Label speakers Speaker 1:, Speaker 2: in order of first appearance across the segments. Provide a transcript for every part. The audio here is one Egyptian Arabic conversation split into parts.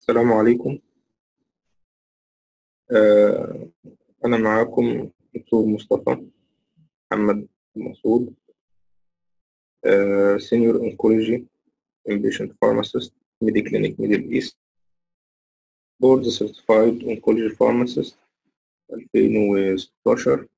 Speaker 1: السلام عليكم آه، أنا معاكم دكتور مصطفى محمد مسعود سينيور أونكولوجي inpatient pharmacist Mediclinic Middle East Board Certified Oncology Pharmacist 2016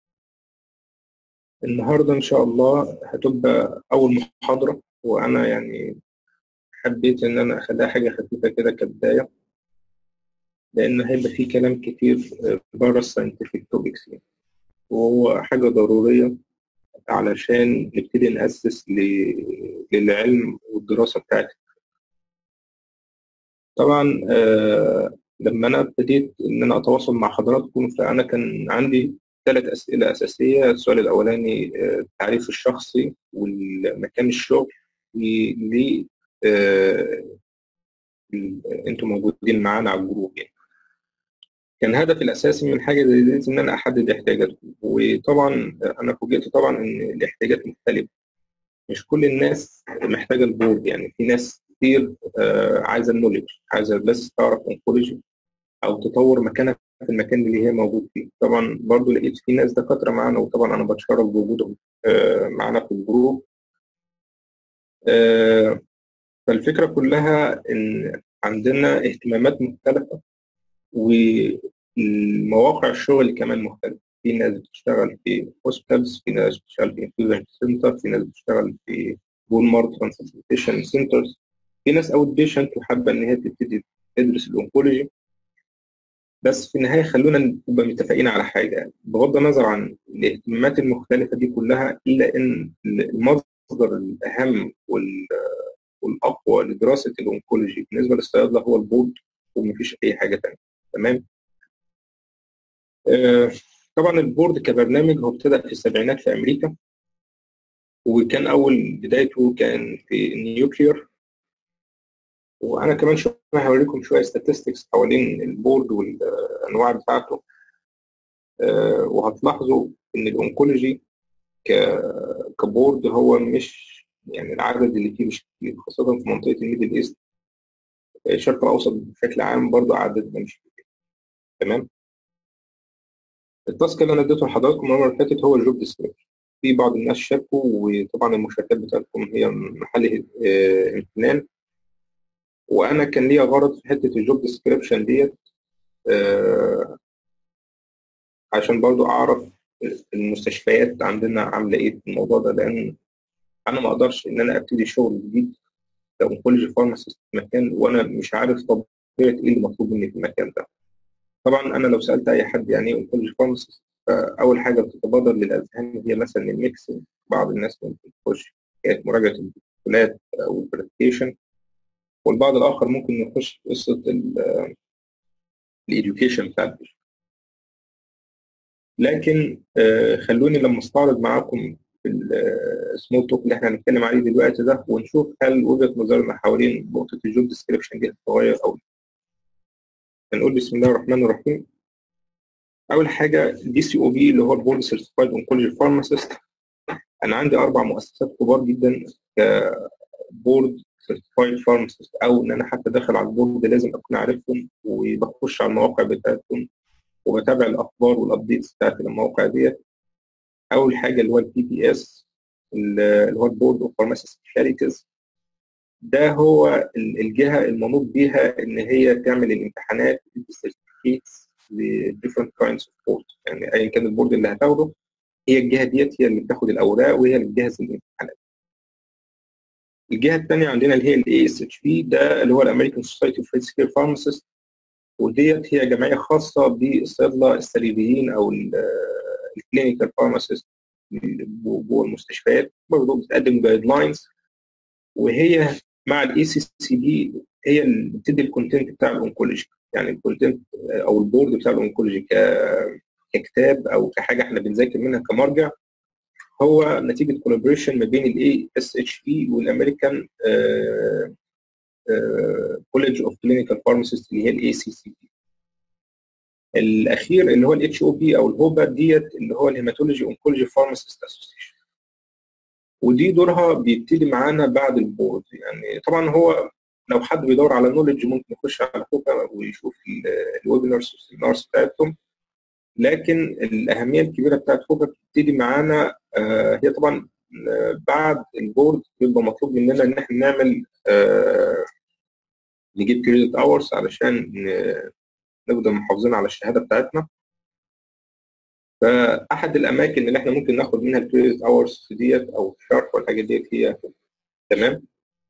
Speaker 1: النهاردة إن شاء الله هتبقى أول محاضرة وأنا يعني حبيت إن أنا أخليها حاجة خفيفة كده كبداية لأن هيبقى فيه كلام كتير بره الساينتفك توبكس يعني وهو حاجة ضرورية علشان نبتدي نأسس ل- للعلم والدراسة بتاعتي طبعا آه، لما أنا ابتديت إن أنا أتواصل مع حضراتكم فأنا كان عندي ثلاث أسئلة أساسية السؤال الأولاني آه، التعريف الشخصي والمكان الشغل وليه آه، ال- انتوا موجودين معانا على الجروب يعني كان هدفي الاساسي من حاجه زي دي ان انا احدد احتياجاتكم وطبعا انا فوجئت طبعا ان الاحتياجات مختلفه مش كل الناس محتاجه البورد يعني في ناس كتير آه، عايزه النولج عايزه بس تعرف انكولوجي او تطور مكانها في المكان اللي هي موجود فيه طبعا برضو لقيت في ناس دكاتره معانا وطبعا انا بتشرف بوجودهم آه، معانا في الجروب آه، فالفكره كلها ان عندنا اهتمامات مختلفه ومواقع الشغل كمان مختلفة في ناس بتشتغل في هوسبيتالز في ناس بتشتغل في انفيوجن سنتر في ناس بتشتغل في بون مارو ترانسبلانتيشن سنترز في ناس اوت بيشنت وحابة ان هي تبتدي تدرس الاونكولوجي بس في النهاية خلونا نبقى متفقين على حاجة يعني بغض النظر عن الاهتمامات المختلفة دي كلها إلا إن المصدر الأهم وال- والأقوى لدراسة الأونكولوجي بالنسبة للصيادلة هو البورد ومفيش أي حاجة تانية تمام آه، طبعا البورد كبرنامج هو ابتدأ في السبعينات في أمريكا وكان أول بدايته كان في النيوكلير وأنا كمان شوية هوريكم شوية statistics حوالين البورد والأنواع بتاعته آه، وهتلاحظوا إن الأونكولوجي ك- كبورد هو مش يعني العدد اللي فيه مش كتير خاصة في منطقة الميدل إيست الشرق الأوسط بشكل عام برضه عددنا مش كتير تمام التاسك اللي أنا اديته لحضراتكم المرة اللي فاتت هو الجوب ديسكريبشن في بعض الناس شاركوا وطبعا المشاركات بتاعتكم هي محل آه، امتنان وانا كان ليا غرض في حته الجوب ديسكريبشن ديت آه، عشان برضو اعرف المستشفيات عندنا عامله ايه في الموضوع ده لان انا ما اقدرش ان انا ابتدي شغل جديد كاونكولوجي فارماسيست في مكان وانا مش عارف طبيعه ايه اللي مطلوب مني في المكان ده طبعا انا لو سالت اي حد يعني ايه اونكولوجي فارماسيست فاول حاجه بتتبادر للاذهان هي مثلا الميكس بعض الناس ممكن تخش حكايه مراجعه البروتوكولات او البرزنتيشن والبعض الاخر ممكن يخش في قصه الاديوكيشن بتاع البيشنت لكن آه، خلوني لما استعرض معاكم في السمول توك اللي احنا هنتكلم عليه دلوقتي ده ونشوف هل وجهه نظرنا حوالين نقطه الجوب ديسكريبشن دي هتتغير او لا. هنقول بسم الله الرحمن الرحيم اول حاجه دي سي او بي اللي هو البورد سيرتيفايد اونكولوجي فارماسيست انا عندي اربع مؤسسات كبار جدا كبورد سيرتيفايد فارماسيست او ان انا حتى داخل على البورد لازم اكون عارفهم وبخش على المواقع بتاعتهم وبتابع الاخبار والابديتس بتاعت المواقع ديت اول حاجه اللي هو البي بي اس اللي هو البورد اوف فارماسي سبيشاليتيز ده هو ال- الجهه المنوط بيها ان هي تعمل الامتحانات السيرتيفيكيتس ل different kinds of boards يعني ايا كان البورد اللي هتاخده هي الجهه ديت هي اللي بتاخد الاوراق وهي اللي بتجهز الامتحانات الجهه الثانيه عندنا اللي هي الاي اس اتش بي ده اللي هو الامريكان سوسايتي اوف هيلث كير فارماسيست وديت هي جمعيه خاصه بالصيادله السريريين او الكلينيكال فارماسيست جوه المستشفيات برضه بتقدم جايد لاينز وهي مع الاي سي سي بي هي اللي بتدي الكونتنت بتاع الاونكولوجي يعني الكونتنت او البورد بتاع الاونكولوجي ك- ككتاب او كحاجه احنا بنذاكر منها كمرجع هو نتيجه كولابوريشن ما بين الاي اس اتش بي والامريكان كوليدج اوف كلينيكال فارماسيست اللي هي الاي سي سي بي الاخير اللي هو الاتش او بي او الهوبا ديت اللي هو الهيماتولوجي اونكولوجي فارماسيست اسوسيشن ودي دورها بيبتدي معانا بعد البورد يعني طبعا هو لو حد بيدور على نولج ممكن يخش على فوكا ويشوف الويبينارز والسيمينارز بتاعتهم لكن الاهميه الكبيره بتاعت فوكا بتبتدي معانا آه، هي طبعا آه، بعد البورد بيبقى مطلوب مننا ان احنا نعمل آه، نجيب كريدت اورز علشان ن- نفضل محافظين على الشهاده بتاعتنا فاحد الاماكن اللي احنا ممكن ناخد منها الكريدت اورز ديت او الشارك والحاجات ديت هي تمام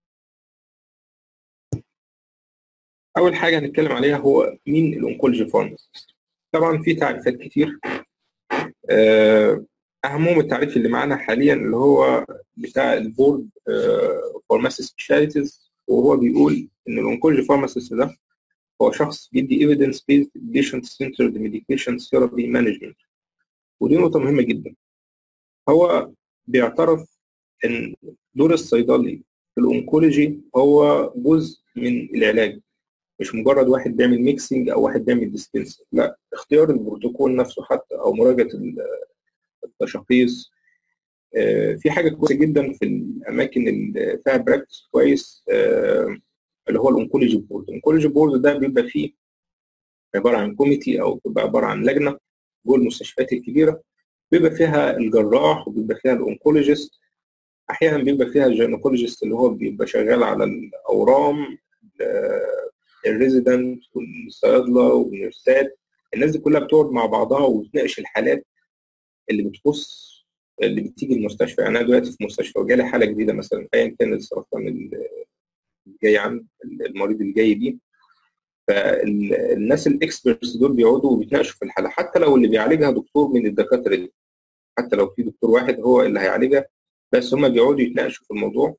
Speaker 1: اول حاجه هنتكلم عليها هو مين الانكولوجي فارماسيست طبعا في تعريفات كتير آه، اهمهم التعريف اللي معانا حاليا اللي هو بتاع البورد فارماسي سبيشاليتيز وهو بيقول ان الانكولوجي فارماسيست ده هو شخص بيدي evidence based patient centered medication therapy management ودي نقطه مهمه جدا هو بيعترف ان دور الصيدلي في الانكولوجي هو جزء من العلاج مش مجرد واحد بيعمل ميكسينج او واحد بيعمل ديسبنسنج لا اختيار البروتوكول نفسه حتى او مراجعه التشخيص آه، في حاجه كويسه جدا في الاماكن اللي فيها براكتس كويس آه، اللي هو الانكولوجي بورد الانكولوجي بورد ده بيبقى فيه عباره عن كوميتي او بيبقى عباره عن لجنه جوه المستشفيات الكبيره بيبقى فيها الجراح وبيبقى فيها الانكولوجيست احيانا بيبقى فيها الجينيكولوجيست اللي هو بيبقى شغال على الاورام الريزيدنت والصيادله والنيرسات الناس دي كلها بتقعد مع بعضها وتناقش الحالات اللي بتخص اللي بتيجي المستشفى يعني انا دلوقتي في مستشفى وجالي حاله جديده مثلا ايا كان السرطان اللي جاي عند المريض اللي جاي بيه فالناس الاكسبرتس دول بيقعدوا وبيتناقشوا في الحاله حتى لو اللي بيعالجها دكتور من الدكاتره دي حتى لو في دكتور واحد هو اللي هيعالجها بس هم بيقعدوا يتناقشوا في الموضوع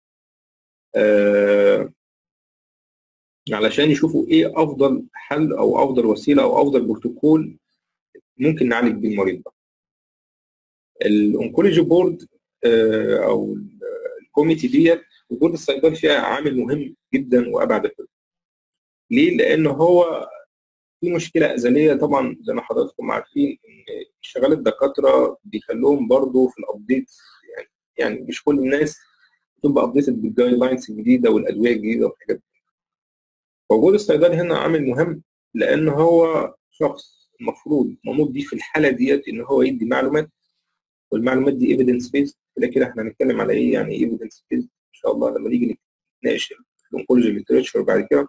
Speaker 1: آه علشان يشوفوا ايه افضل حل او افضل وسيله او افضل بروتوكول ممكن نعالج بيه المريض ده الانكولوجي بورد آه او الكوميتي ديت وجود الصيدلي فيها عامل مهم جدا وابعد الحدود ليه؟ لان هو في مشكله ازليه طبعا زي ما حضراتكم عارفين ان شغال الدكاتره بيخلوهم برضو في الابديت يعني يعني مش كل الناس تبقى ابديتد بالجايد لاينز الجديده والادويه الجديده والحاجات دي. وجود الصيدلي هنا عامل مهم لان هو شخص المفروض منوط بيه في الحاله ديت ان هو يدي معلومات والمعلومات دي ايفيدنس بيست كده كده احنا هنتكلم على ايه يعني ايفيدنس بيست ان شاء الله لما نيجي نتناقش الانكولوجي ليترشر بعد كده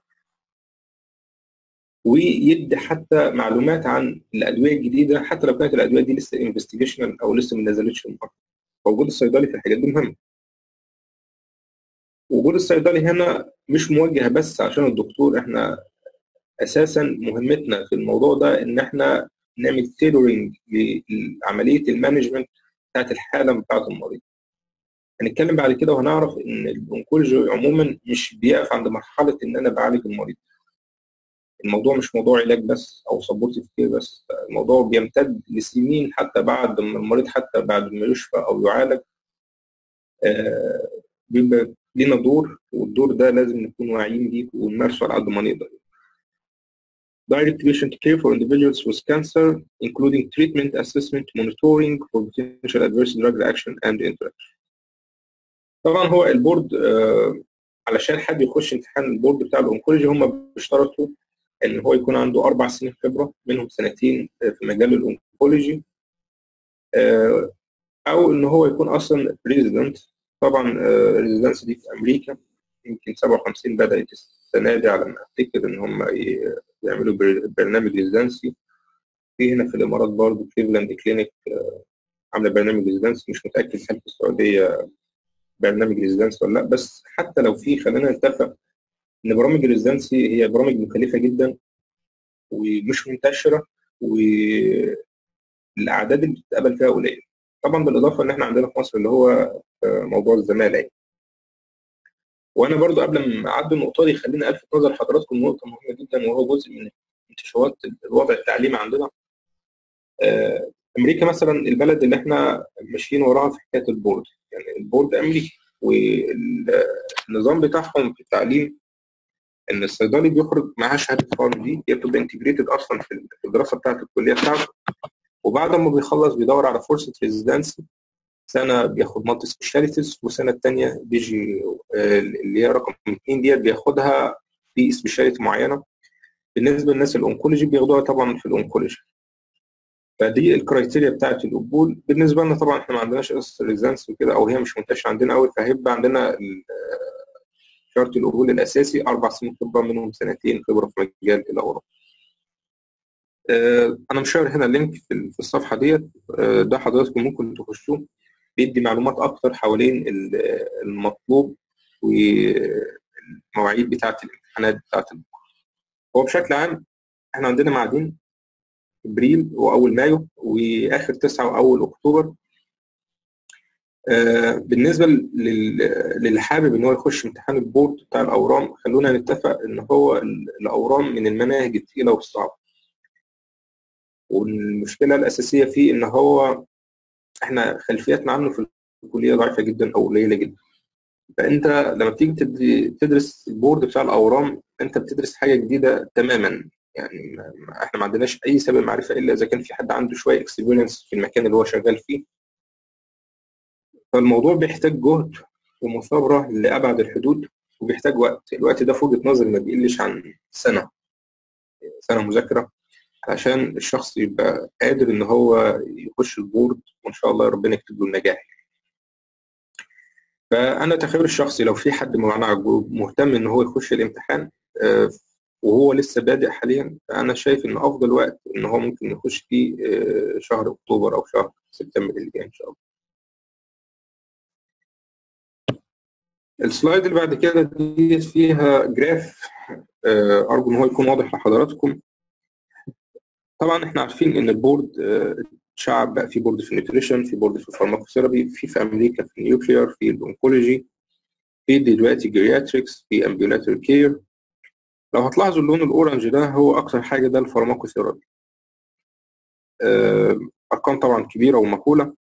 Speaker 1: ويدي حتى معلومات عن الادويه الجديده حتى لو كانت الادويه دي لسه انفستيجيشنال او لسه ما نزلتش الماركت فوجود الصيدلي في الحاجات دي مهم وجود الصيدلي هنا مش موجه بس عشان الدكتور احنا اساسا مهمتنا في الموضوع ده ان احنا نعمل تيلورنج لعمليه المانجمنت بتاعت الحاله بتاعت المريض هنتكلم بعد كده وهنعرف ان الانكولوجي عموما مش بيقف عند مرحله ان انا بعالج المريض الموضوع مش موضوع علاج بس او سبورتيف كير بس الموضوع بيمتد لسنين حتى بعد ما المريض حتى بعد ما يشفى او يعالج آه بيبقى لينا دور والدور ده لازم نكون واعيين بيه ونمارسه على قد ما نقدر direct patient care for individuals with cancer including treatment assessment monitoring for potential adverse drug reaction and interaction طبعا هو البورد آه علشان حد يخش امتحان البورد بتاع الانكولوجي هم بيشترطوا ان هو يكون عنده اربع سنين خبره منهم سنتين في مجال الانكولوجي او ان هو يكون اصلا ريزيدنت طبعا الريزيدنس دي في امريكا يمكن 57 بدات السنه دي على ما افتكر ان هم يعملوا برنامج ريزيدنسي في هنا في الامارات برضه كليفلاند كلينيك عامله برنامج ريزيدنسي مش متاكد هل في السعوديه برنامج ريزيدنسي ولا لا بس حتى لو في خلينا نتفق ان برامج الريزيدنسي هي برامج مكلفه جدا ومش منتشره والاعداد اللي بتتقبل فيها قليله طبعا بالاضافه ان احنا عندنا في مصر اللي هو موضوع الزماله يعني. وانا برضو قبل ما اعدي النقطه دي خليني الفت نظر حضراتكم نقطه مهمه جدا وهو جزء من انتشارات الوضع التعليمي عندنا امريكا مثلا البلد اللي احنا ماشيين وراها في حكايه البورد يعني البورد امريكي والنظام بتاعهم في التعليم ان الصيدلي بيخرج معاه شهاده فارم دي هي بتبقى انتجريتد اصلا في الدراسه بتاعت الكليه بتاعته وبعد ما بيخلص بيدور على فرصه ريزيدنسي سنه بياخد مالتي سبيشاليتيز والسنه الثانيه بيجي اللي هي رقم اثنين ديت بياخدها في سبيشاليتي معينه بالنسبه للناس الاونكولوجي بياخدوها طبعا في الاونكولوجي فدي الكرايتيريا بتاعت القبول بالنسبه لنا طبعا احنا ما عندناش قصه ريزانس وكده او هي مش منتشره عندنا قوي فهيبقى عندنا شرط القبول الاساسي اربع سنين خبره منهم سنتين خبره في مجال الاورام انا مشاور هنا اللينك في الصفحه ديت ده حضراتكم ممكن تخشوه بيدي معلومات اكتر حوالين المطلوب والمواعيد بتاعه الامتحانات بتاعه البكره هو بشكل عام احنا عندنا معادين ابريل واول مايو واخر تسعة واول اكتوبر آه بالنسبه للي حابب ان هو يخش امتحان البورد بتاع الاورام خلونا نتفق ان هو الاورام من المناهج الثقيله والصعبه والمشكله الاساسيه فيه ان هو احنا خلفياتنا عنه في الكليه ضعيفه جدا او قليله جدا فانت لما بتيجي تدرس البورد بتاع الاورام انت بتدرس حاجه جديده تماما يعني احنا ما عندناش اي سبب معرفه الا اذا كان في حد عنده شويه اكسبيرينس في المكان اللي هو شغال فيه فالموضوع بيحتاج جهد ومثابره لابعد الحدود وبيحتاج وقت الوقت ده في وجهه نظري ما بيقلش عن سنه سنه مذاكره عشان الشخص يبقى قادر ان هو يخش البورد وان شاء الله ربنا يكتب له النجاح فانا تخيل الشخصي لو في حد معانا على الجروب مهتم ان هو يخش الامتحان وهو لسه بادئ حاليا فانا شايف ان افضل وقت ان هو ممكن يخش فيه شهر اكتوبر او شهر سبتمبر اللي جاي ان شاء الله السلايد اللي بعد كده دي فيها جراف ارجو ان هو يكون واضح لحضراتكم طبعا احنا عارفين ان البورد شعب بقى في بورد في النيوتريشن في بورد في الفارماكوثيرابي في في امريكا في النيوكلير في الاونكولوجي في دلوقتي جيرياتريكس في امبيولاتوري كير لو هتلاحظوا اللون الاورنج ده هو اكتر حاجه ده الفارماكوثيرابي ارقام طبعا كبيره ومقوله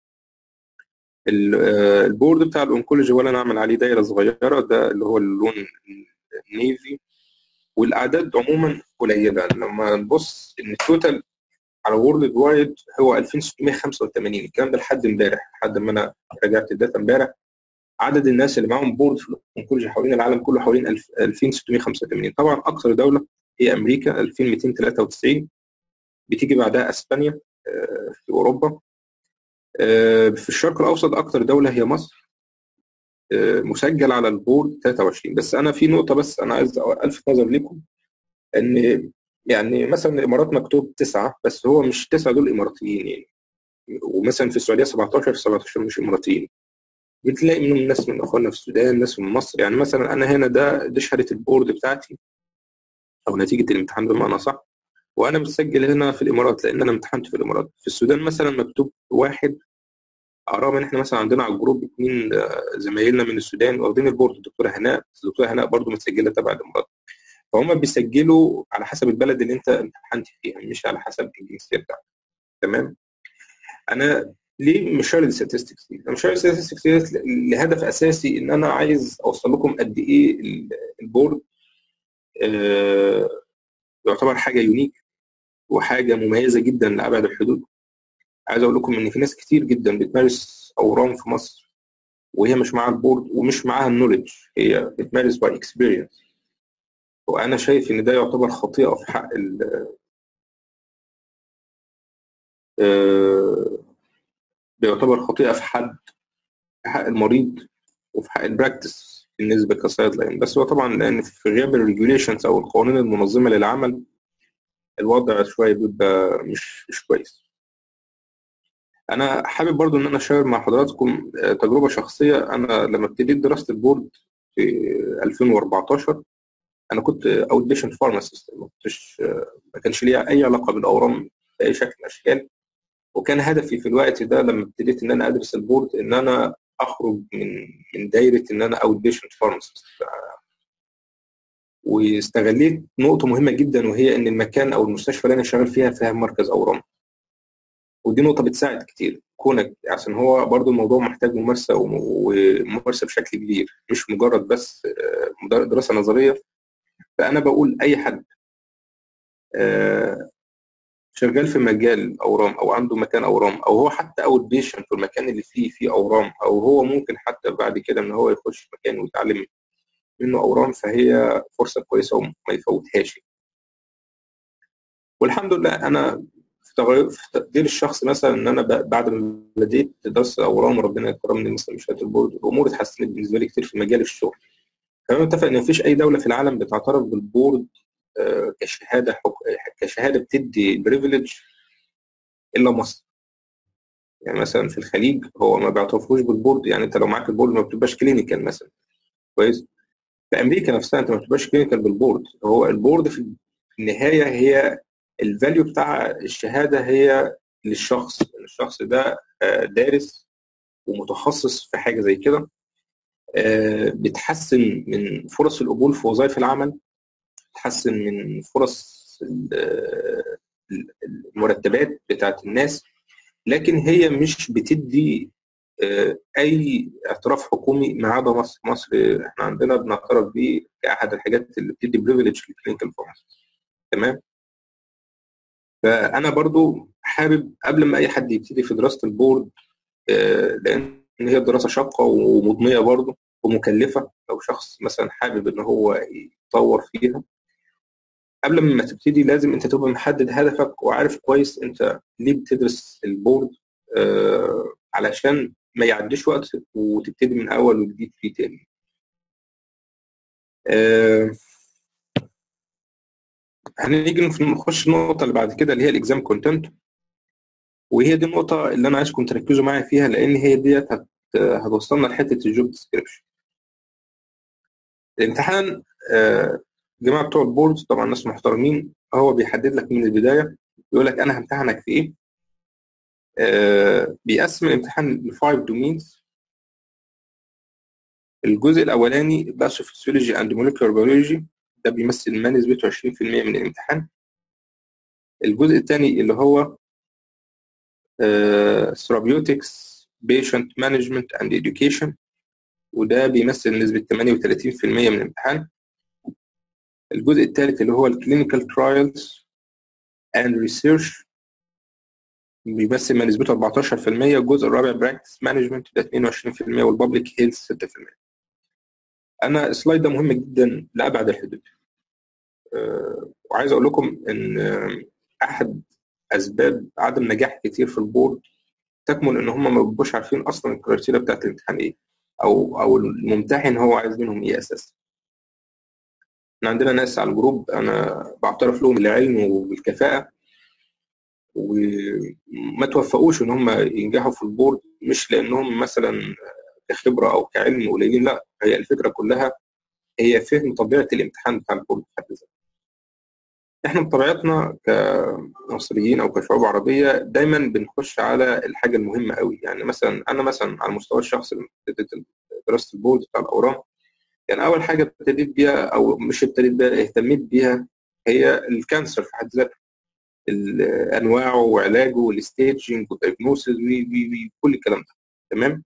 Speaker 1: البورد بتاع الاونكولوجي ولا نعمل عليه دايره صغيره ده اللي هو اللون النيفي والاعداد عموما قليله لما نبص ان التوتال على وورلد وايد هو 2685 الكلام ده لحد امبارح لحد ما انا راجعت الداتا امبارح عدد الناس اللي معاهم بورد في الاونكولوجي حوالين العالم كله حوالين 2685 طبعا اكثر دوله هي امريكا 2293 بتيجي بعدها اسبانيا في اوروبا في الشرق الاوسط اكثر دوله هي مصر مسجل على البورد 23 بس انا في نقطه بس انا عايز الفت نظر لكم ان يعني مثلا الامارات مكتوب تسعه بس هو مش تسعه دول اماراتيين يعني ومثلا في السعوديه 17 17 مش اماراتيين بتلاقي منهم ناس من اخواننا في السودان ناس من مصر يعني مثلا انا هنا ده دي شهاده البورد بتاعتي او نتيجه الامتحان بمعنى صح وانا متسجل هنا في الامارات لان انا امتحنت في الامارات في السودان مثلا مكتوب واحد رغم ان احنا مثلا عندنا على الجروب اثنين زمايلنا من السودان واخدين البورد الدكتوره هناء الدكتوره هناء برضو متسجله تبع الامارات فهم بيسجلوا على حسب البلد اللي انت امتحنت فيها مش على حسب الجنسيه بتاعتك تمام انا ليه مش شايل الستاتستكس دي؟ انا مش شايل الستاتستكس دي لهدف اساسي ان انا عايز اوصل لكم قد ايه البورد آه يعتبر حاجه يونيك وحاجه مميزه جدا لابعد الحدود عايز اقول لكم ان في ناس كتير جدا بتمارس اورام في مصر وهي مش معاها البورد ومش معاها النولج هي بتمارس باي اكسبيرينس وانا شايف ان ده يعتبر خطيئه في حق ال بيعتبر خطيئه في حد في حق المريض وفي حق البراكتس بالنسبه كصيدله بس هو طبعا لان في غياب الريجوليشنز او القوانين المنظمه للعمل الوضع شويه بيبقى مش مش كويس انا حابب برضو ان انا اشير مع حضراتكم تجربه شخصيه انا لما ابتديت دراسه البورد في 2014 انا كنت اوت بيشنت فارماسيست ما كنتش ما كانش ليا اي علاقه بالاورام باي شكل من الاشكال وكان هدفي في الوقت ده لما ابتديت ان انا ادرس البورد ان انا اخرج من من دايره ان انا اوت بيشنت فارماسيست واستغليت نقطه مهمه جدا وهي ان المكان او المستشفى اللي انا شغال فيها فيها مركز اورام ودي نقطه بتساعد كتير كونك عشان هو برضو الموضوع محتاج ممارسه وممارسه بشكل كبير مش مجرد بس دراسه نظريه فانا بقول اي حد شغال في مجال الاورام او عنده مكان اورام او هو حتى اوت بيشنت في المكان اللي فيه فيه اورام او هو ممكن حتى بعد كده ان هو يخش مكان ويتعلم منه اورام فهي فرصه كويسه وما يفوتهاش والحمد لله انا في تغير في تقدير الشخص مثلا ان انا بعد ما بديت دراسه اورام وربنا يكرمني مثلا مش البورد الامور اتحسنت بالنسبه لي كتير في مجال الشغل خلينا نتفق ان مفيش اي دوله في العالم بتعترف بالبورد كشهاده حك... كشهاده بتدي بريفليج الا مصر يعني مثلا في الخليج هو ما بيعترفوش بالبورد يعني انت لو معاك البورد ما بتبقاش كلينيكال مثلا كويس في امريكا نفسها انت ما بتبقاش كلينيكال بالبورد هو البورد في النهايه هي الفاليو بتاع الشهاده هي للشخص الشخص ده دارس ومتخصص في حاجه زي كده بتحسن من فرص القبول في وظائف العمل بتحسن من فرص المرتبات بتاعت الناس لكن هي مش بتدي اي اعتراف حكومي ما عدا مصر مصر احنا عندنا بنعترف بيه كاحد الحاجات اللي بتدي بريفليج للكلينيكال فارماسي تمام فانا برضو حابب قبل ما اي حد يبتدي في دراسه البورد لان هي دراسه شاقه ومضنيه برضو ومكلفه لو شخص مثلا حابب ان هو يتطور فيها قبل ما تبتدي لازم انت تبقى محدد هدفك وعارف كويس انت ليه بتدرس البورد آه علشان ما يعديش وقت وتبتدي من اول وجديد فيه تاني آه هنيجي نخش النقطة اللي بعد كده اللي هي الاكزام كونتنت وهي دي النقطة اللي أنا عايزكم تركزوا معايا فيها لأن هي ديت هتوصلنا لحتة الجوب ديسكريبشن. الامتحان آه جماعة بتوع البورد طبعا ناس محترمين هو بيحدد لك من البداية يقول لك أنا همتحنك في إيه آه بيقسم الامتحان لفايف دومينز الجزء الأولاني باثوفيسيولوجي أند موليكولار بيولوجي ده بيمثل ما نسبته 20% من الامتحان الجزء الثاني اللي هو ثيرابيوتكس بيشنت مانجمنت اند education وده بيمثل نسبة 38% من الامتحان الجزء الثالث اللي هو الكلينيكال ترايلز اند ريسيرش بيمثل ما نسبته 14% الجزء الرابع براكتس مانجمنت ده 22% والبابليك هيلث 6% انا السلايد ده مهم جدا لابعد الحدود أه وعايز اقول لكم ان احد اسباب عدم نجاح كتير في البورد تكمن ان هم ما بيبقوش عارفين اصلا الكرايتيريا بتاعت الامتحان ايه او او الممتحن هو عايز منهم ايه اساسا احنا عندنا ناس على الجروب انا بعترف لهم العلم والكفاءه وما توفقوش ان هم ينجحوا في البورد مش لانهم مثلا كخبره او كعلم قليلين لا هي الفكره كلها هي فهم طبيعه الامتحان بتاع البورد بحد ذاته احنا بطبيعتنا كمصريين او كشعوب عربيه دايما بنخش على الحاجه المهمه قوي يعني مثلا انا مثلا على المستوى الشخصي لما ابتديت دراسه البورد بتاع الاورام كان يعني اول حاجه ابتديت بيها او مش ابتديت بيها اهتميت بيها هي الكانسر في حد ذاته انواعه وعلاجه والستيجنج والدايجنوسيس وكل الكلام ده تمام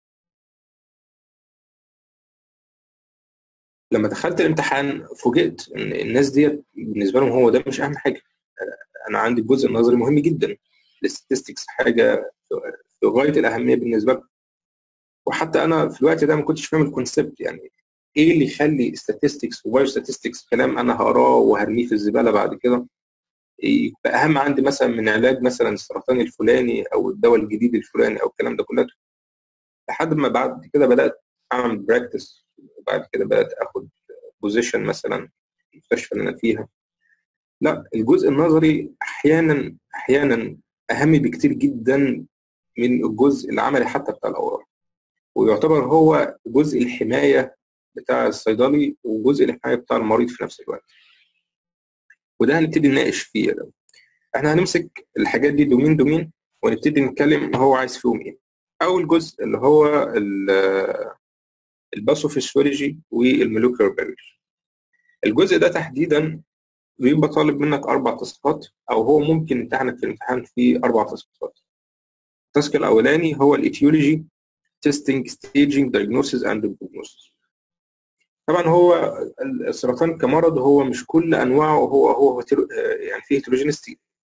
Speaker 1: لما دخلت الامتحان فوجئت ان الناس ديت بالنسبه لهم هو ده مش اهم حاجه انا عندي الجزء النظري مهم جدا الاستاتستكس حاجه في غايه الاهميه بالنسبه لهم وحتى انا في الوقت ده ما كنتش فاهم الكونسبت يعني ايه اللي يخلي statistics وبايو statistics كلام انا هقراه وهرميه في الزباله بعد كده يبقى اهم عندي مثلا من علاج مثلا السرطان الفلاني او الدواء الجديد الفلاني او الكلام ده كله لحد ما بعد كده بدات اعمل براكتس وبعد كده بدات اخد بوزيشن مثلا المستشفى اللي انا فيها لا الجزء النظري احيانا احيانا اهم بكتير جدا من الجزء العملي حتى بتاع الاورام ويعتبر هو جزء الحمايه بتاع الصيدلي وجزء الحمايه بتاع المريض في نفس الوقت وده هنبتدي نناقش فيه ده. احنا هنمسك الحاجات دي دومين دومين ونبتدي نتكلم هو عايز فيهم ايه اول جزء اللي هو الباثوفيسيولوجي والموليكولار بيولوجي الجزء ده تحديدا بيبقى طالب منك اربع تاسكات او هو ممكن يمتحنك في الامتحان في اربع تاسكات التاسك الاولاني هو الايتيولوجي تيستنج ستيجنج دايجنوسيس اند بروجنوسيس طبعا هو السرطان كمرض هو مش كل انواعه هو هو يعني فيه هيتروجينستي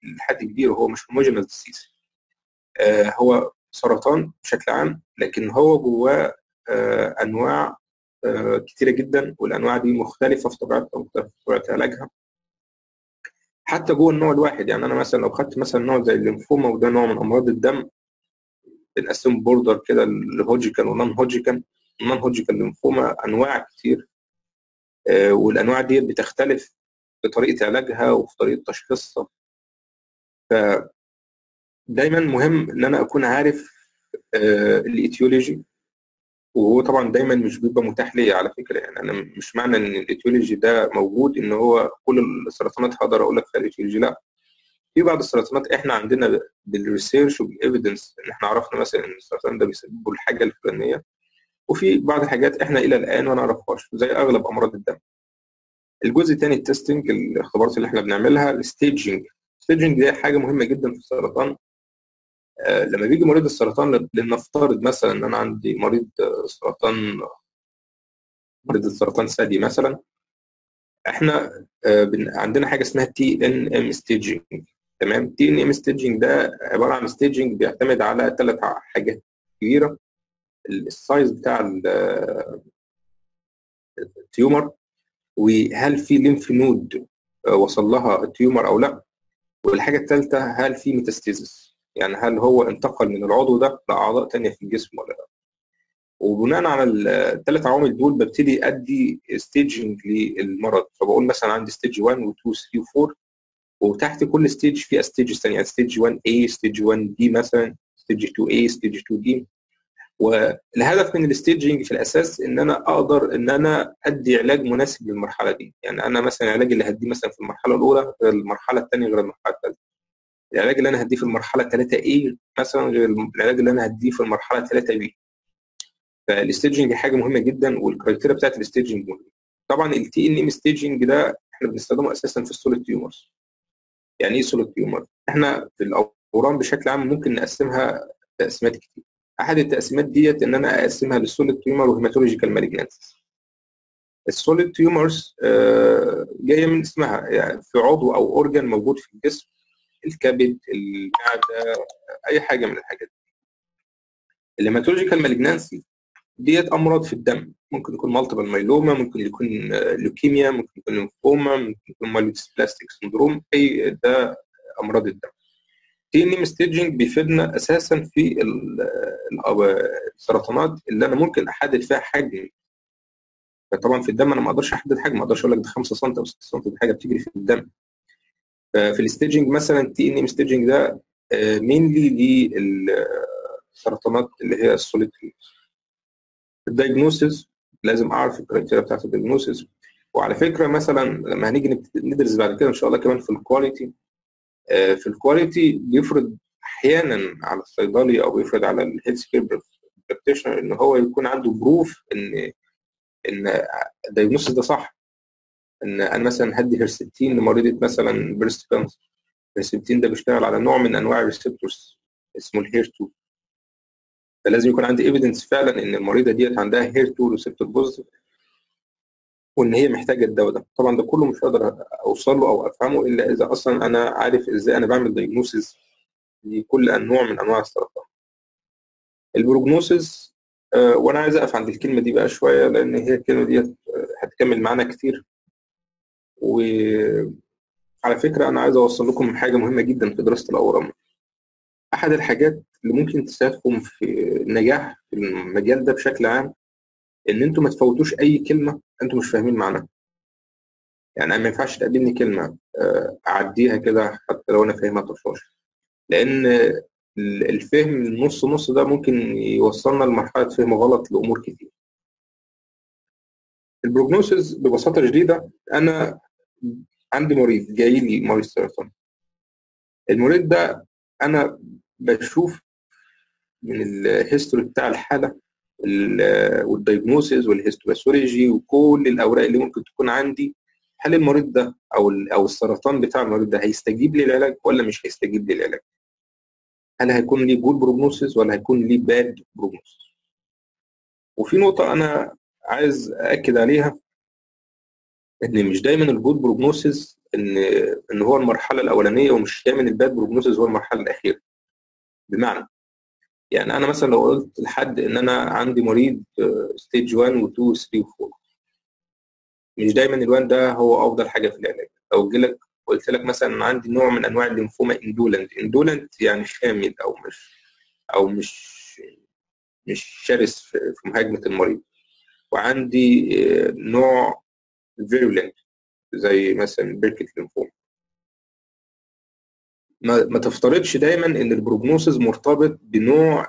Speaker 1: لحد كبير وهو مش هوموجينس ديسيز هو سرطان بشكل عام لكن هو جواه آه، انواع آه، كتيره جدا والانواع دي مختلفه في طبيعتها ومختلفه في طبيعه علاجها حتى جوه النوع الواحد يعني انا مثلا لو خدت مثلا نوع زي الليمفوما وده نوع من امراض الدم بنقسم بوردر كده لهوجيكال ونون هوجيكال النون هوجيكال ليمفوما انواع كتير آه، والانواع دي بتختلف في طريقه علاجها وفي طريقه تشخيصها ف دايما مهم ان انا اكون عارف آه، الايتيولوجي وهو طبعا دايما مش بيبقى متاح ليا على فكره يعني انا مش معنى ان الايتيولوجي ده موجود ان هو كل السرطانات هقدر اقول لك فيها الايتيولوجي لا في بعض السرطانات احنا عندنا بالريسيرش وبالايفيدنس ان احنا عرفنا مثلا ان السرطان ده بيسببه الحاجه الفلانيه وفي بعض الحاجات احنا الى الان ما نعرفهاش زي اغلب امراض الدم الجزء الثاني التستنج الاختبارات اللي احنا بنعملها الستيجنج الستيجنج دي حاجه مهمه جدا في السرطان آه، لما بيجي مريض السرطان لنفترض مثلا ان انا عندي مريض سرطان مريض السرطان ثدي مثلا احنا آه، عندنا حاجه اسمها تي ان ام ستيجنج تمام تي ان ام ستيجنج ده عباره عن ستيجنج بيعتمد على ثلاث حاجات كبيره السايز بتاع التيومر وهل في ليمف نود آه، وصل لها التيومر او لا والحاجه الثالثه هل في ميتاستيزس يعني هل هو انتقل من العضو ده لاعضاء ثانيه في الجسم ولا لا وبناء على الثلاث عوامل دول ببتدي ادي ستيجنج للمرض فبقول مثلا عندي ستيج 1 و 2 3 و 4 وتحت كل ستيج فيها ستيجز ثانيه يعني ستيج 1 A ستيج 1 B مثلا ستيج 2 A ستيج 2 D والهدف من الستيجنج في الاساس ان انا اقدر ان انا ادي علاج مناسب للمرحله دي يعني انا مثلا العلاج اللي هديه مثلا في المرحله الاولى غير المرحله الثانيه غير المرحله الثالثه العلاج اللي انا هديه في المرحله 3 A مثلا غير العلاج اللي انا هديه في المرحله 3 B فالستيجنج حاجه مهمه جدا والكرايتيريا بتاعت الستيجنج مهمه طبعا التي ان ام ستيجنج ده احنا بنستخدمه اساسا في السوليد تيومرز يعني ايه سوليد تيومر احنا في الاورام بشكل عام ممكن نقسمها تقسيمات كتير احد التقسيمات ديت ان انا اقسمها للسوليد تيومر وهيماتولوجيكال مالجنانس السوليد تيومرز جايه من اسمها يعني في عضو او اورجان موجود في الجسم الكبد المعده اي حاجه من الحاجات دي الهيماتولوجيكال مالجنانسي ديت امراض في الدم ممكن يكون مالتيبل مايلوما ممكن يكون لوكيميا ممكن يكون ليمفوما ممكن يكون مايلوديسبلاستيك سندروم اي ده امراض الدم تي ان ام ستيجنج بيفيدنا اساسا في السرطانات اللي انا ممكن احدد فيها حجم فطبعا في الدم انا ما اقدرش احدد حجم ما اقدرش اقول لك ده 5 سم او 6 سم دي حاجه بتجري في الدم في الستيجنج مثلا تي ان ام ستيجنج ده مينلي للسرطانات اللي هي السوليد الدايجنوسيس لازم اعرف الكرايتيريا بتاعت الدايجنوسيس وعلى فكره مثلا لما هنيجي ندرس بعد كده ان شاء الله كمان في الكواليتي في الكواليتي بيفرض احيانا على الصيدلي او بيفرض على الهيلث كير براكتيشنر ان هو يكون عنده بروف ان ان الدايجنوستس ده صح ان انا مثلا هدي هيرسبتين لمريضه مثلا بريست كانسر الهيرسبتين ده بيشتغل على نوع من انواع الريسبتورز اسمه الهير 2 فلازم يكون عندي ايفيدنس فعلا ان المريضه ديت عندها هير 2 ريسبتور بوزيتيف وان هي محتاجه الدواء ده طبعا ده كله مش هقدر اوصل له او افهمه الا اذا اصلا انا عارف ازاي انا بعمل دايجنوسيس لكل نوع من انواع السرطان البروجنوسيس آه وانا عايز اقف عند الكلمه دي بقى شويه لان هي الكلمه دي هتكمل معانا كتير وعلى فكره انا عايز اوصل لكم حاجه مهمه جدا في دراسه الاورام احد الحاجات اللي ممكن تساعدكم في النجاح في المجال ده بشكل عام ان انتوا ما تفوتوش اي كلمه انتوا مش فاهمين معناها يعني انا ما ينفعش تقدمني كلمه اعديها كده حتى لو انا فاهمها طفاش لان الفهم النص نص ده ممكن يوصلنا لمرحله فهم غلط لامور كتير البروجنوسيس ببساطه شديده انا عندي مريض جاي لي مريض سرطان المريض ده انا بشوف من الهيستوري بتاع الحاله والدايجنوسيس والهيستوباثولوجي وكل الاوراق اللي ممكن تكون عندي هل المريض ده او او السرطان بتاع المريض ده هيستجيب للعلاج ولا مش هيستجيب للعلاج؟ هل هيكون ليه جود بروجنوسيس ولا هيكون ليه باد بروجنوسيس؟ وفي نقطه انا عايز اكد عليها ان مش دايما الجود بروجنوسيس ان ان هو المرحله الاولانيه ومش دايما الباد بروجنوسيس هو المرحله الاخيره بمعنى يعني انا مثلا لو قلت لحد ان انا عندي مريض ستيج 1 و2 و3 و4 مش دايما الوان ده هو افضل حاجه في العلاج لو جي لك قلت لك مثلا عندي نوع من انواع الليمفوما اندولنت اندولنت يعني شامل او مش او مش مش شرس في في مهاجمه المريض وعندي نوع فيرولنت زي مثلا بيركت ليمفوما ما, ما تفترضش دايما ان البروجنوسيس مرتبط بنوع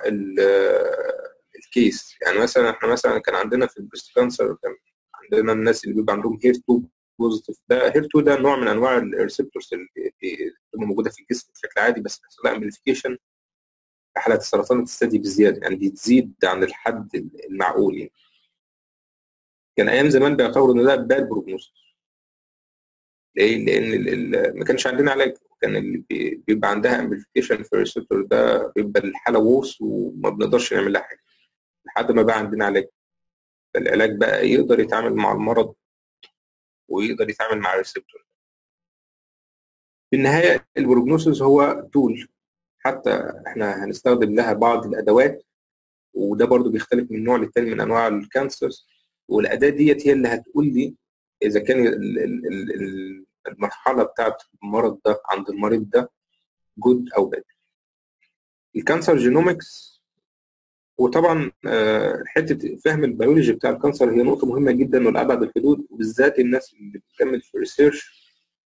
Speaker 1: الكيس يعني مثلا احنا مثلا كان عندنا في البريست كانسر كان عندنا الناس اللي بيبقى عندهم هير 2 بوزيتيف ده هير 2 ده نوع من انواع الريسبتورز اللي بتبقى موجوده في الجسم بشكل عادي بس بيحصل لها امبليفيكيشن في حالات السرطان بتستدي بزياده يعني بتزيد عن الحد المعقول يعني كان ايام زمان بيعتبروا ان ده باد بروجنوسيس ليه؟ لان ال ال ما كانش عندنا علاج كان اللي بيبقى عندها امبليفيكيشن في الريسبتور ده بيبقى الحاله ووس وما بنقدرش نعمل لها حاجه لحد ما بقى عندنا علاج فالعلاج بقى يقدر يتعامل مع المرض ويقدر يتعامل مع الريسبتور في النهايه البروجنوسيس هو تول حتى احنا هنستخدم لها بعض الادوات وده برضو بيختلف من نوع للتاني من انواع الكانسرز والاداه ديت هي اللي هتقول لي اذا كان المرحله بتاعت المرض ده عند المريض ده جود او باد الكانسر جينومكس وطبعا حته فهم البيولوجي بتاع الكانسر هي نقطه مهمه جدا ولابعد الحدود وبالذات الناس اللي بتكمل في الريسيرش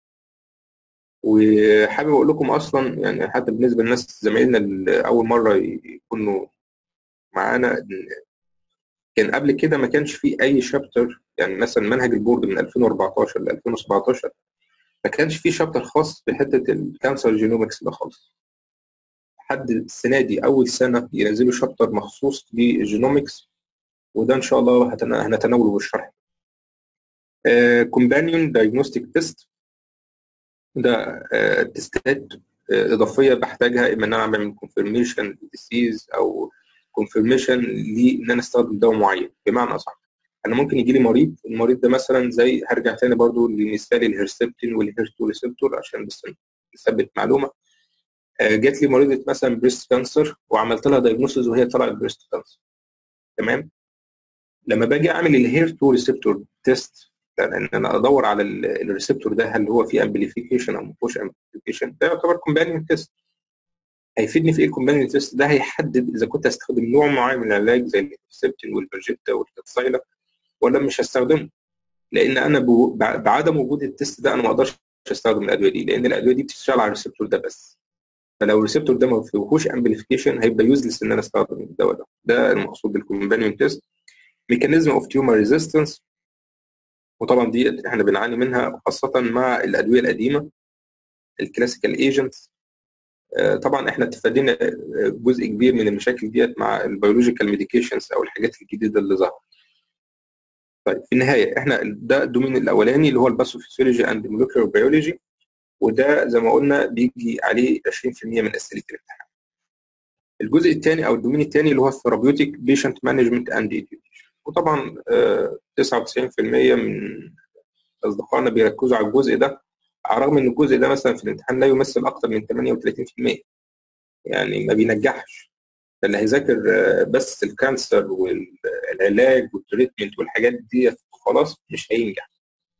Speaker 1: وحابب اقول لكم اصلا يعني حتى بالنسبه للناس زمايلنا اللي اول مره يكونوا معانا كان قبل كده ما كانش في اي شابتر يعني مثلا منهج البورد من 2014 ل 2017 ما كانش في شابتر خاص بحته الكانسر جينومكس ده خالص لحد السنه دي اول سنه ينزلوا شابتر مخصوص بالجينومكس وده ان شاء الله هنتناوله بالشرح كومبانيون دايجنوستيك تيست ده تستات اضافيه بحتاجها اما ان انا اعمل كونفirmation ديسيز او كونفirmation لان انا استخدم دواء معين بمعنى اصح انا ممكن يجي لي مريض المريض ده مثلا زي هرجع تاني برضو لمثال الهيرسبتين والهيرتو ريسبتور عشان بس نثبت معلومه جات لي مريضه مثلا بريست كانسر وعملت لها دايجنوستس وهي طلعت بريست كانسر تمام لما باجي اعمل الهير تو ريسبتور تيست ان انا ادور على الريسبتور ده هل هو فيه امبليفيكيشن او ما فيهوش امبليفيكيشن ده يعتبر كومبانيون تيست هيفيدني في ايه الكومبانيون تيست ده هيحدد اذا كنت هستخدم نوع معين من العلاج زي السبتين والبرجيتا والكاتسايلا ولا مش هستخدمه لان انا بعدم وجود التيست ده انا ما اقدرش استخدم الادويه دي لان الادويه دي بتشتغل على الريسبتور ده بس فلو الريسبتور ده ما فيهوش امبليفيكيشن هيبقى يوزلس ان انا استخدم الدواء ده ده المقصود بالكومبانيون تيست ميكانيزم اوف تيومر ريزيستنس وطبعا دي احنا بنعاني منها خاصه مع الادويه القديمه الكلاسيكال ايجنتس طبعا احنا تفادينا جزء كبير من المشاكل ديت مع البيولوجيكال ميديكيشنز او الحاجات الجديده اللي ظهرت طيب في النهايه احنا ده الدومين الاولاني اللي هو الباثوفيسيولوجي اند مولكيولر بيولوجي وده زي ما قلنا بيجي عليه 20% من اسئله الامتحان الجزء الثاني او الدومين الثاني اللي هو الثيرابيوتيك بيشنت مانجمنت اند ايديوكيشن وطبعا 99% من اصدقائنا بيركزوا على الجزء ده على الرغم ان الجزء ده مثلا في الامتحان لا يمثل اكثر من 38% يعني ما بينجحش اللي هيذاكر بس الكانسر والعلاج والتريتمنت والحاجات دي خلاص مش هينجح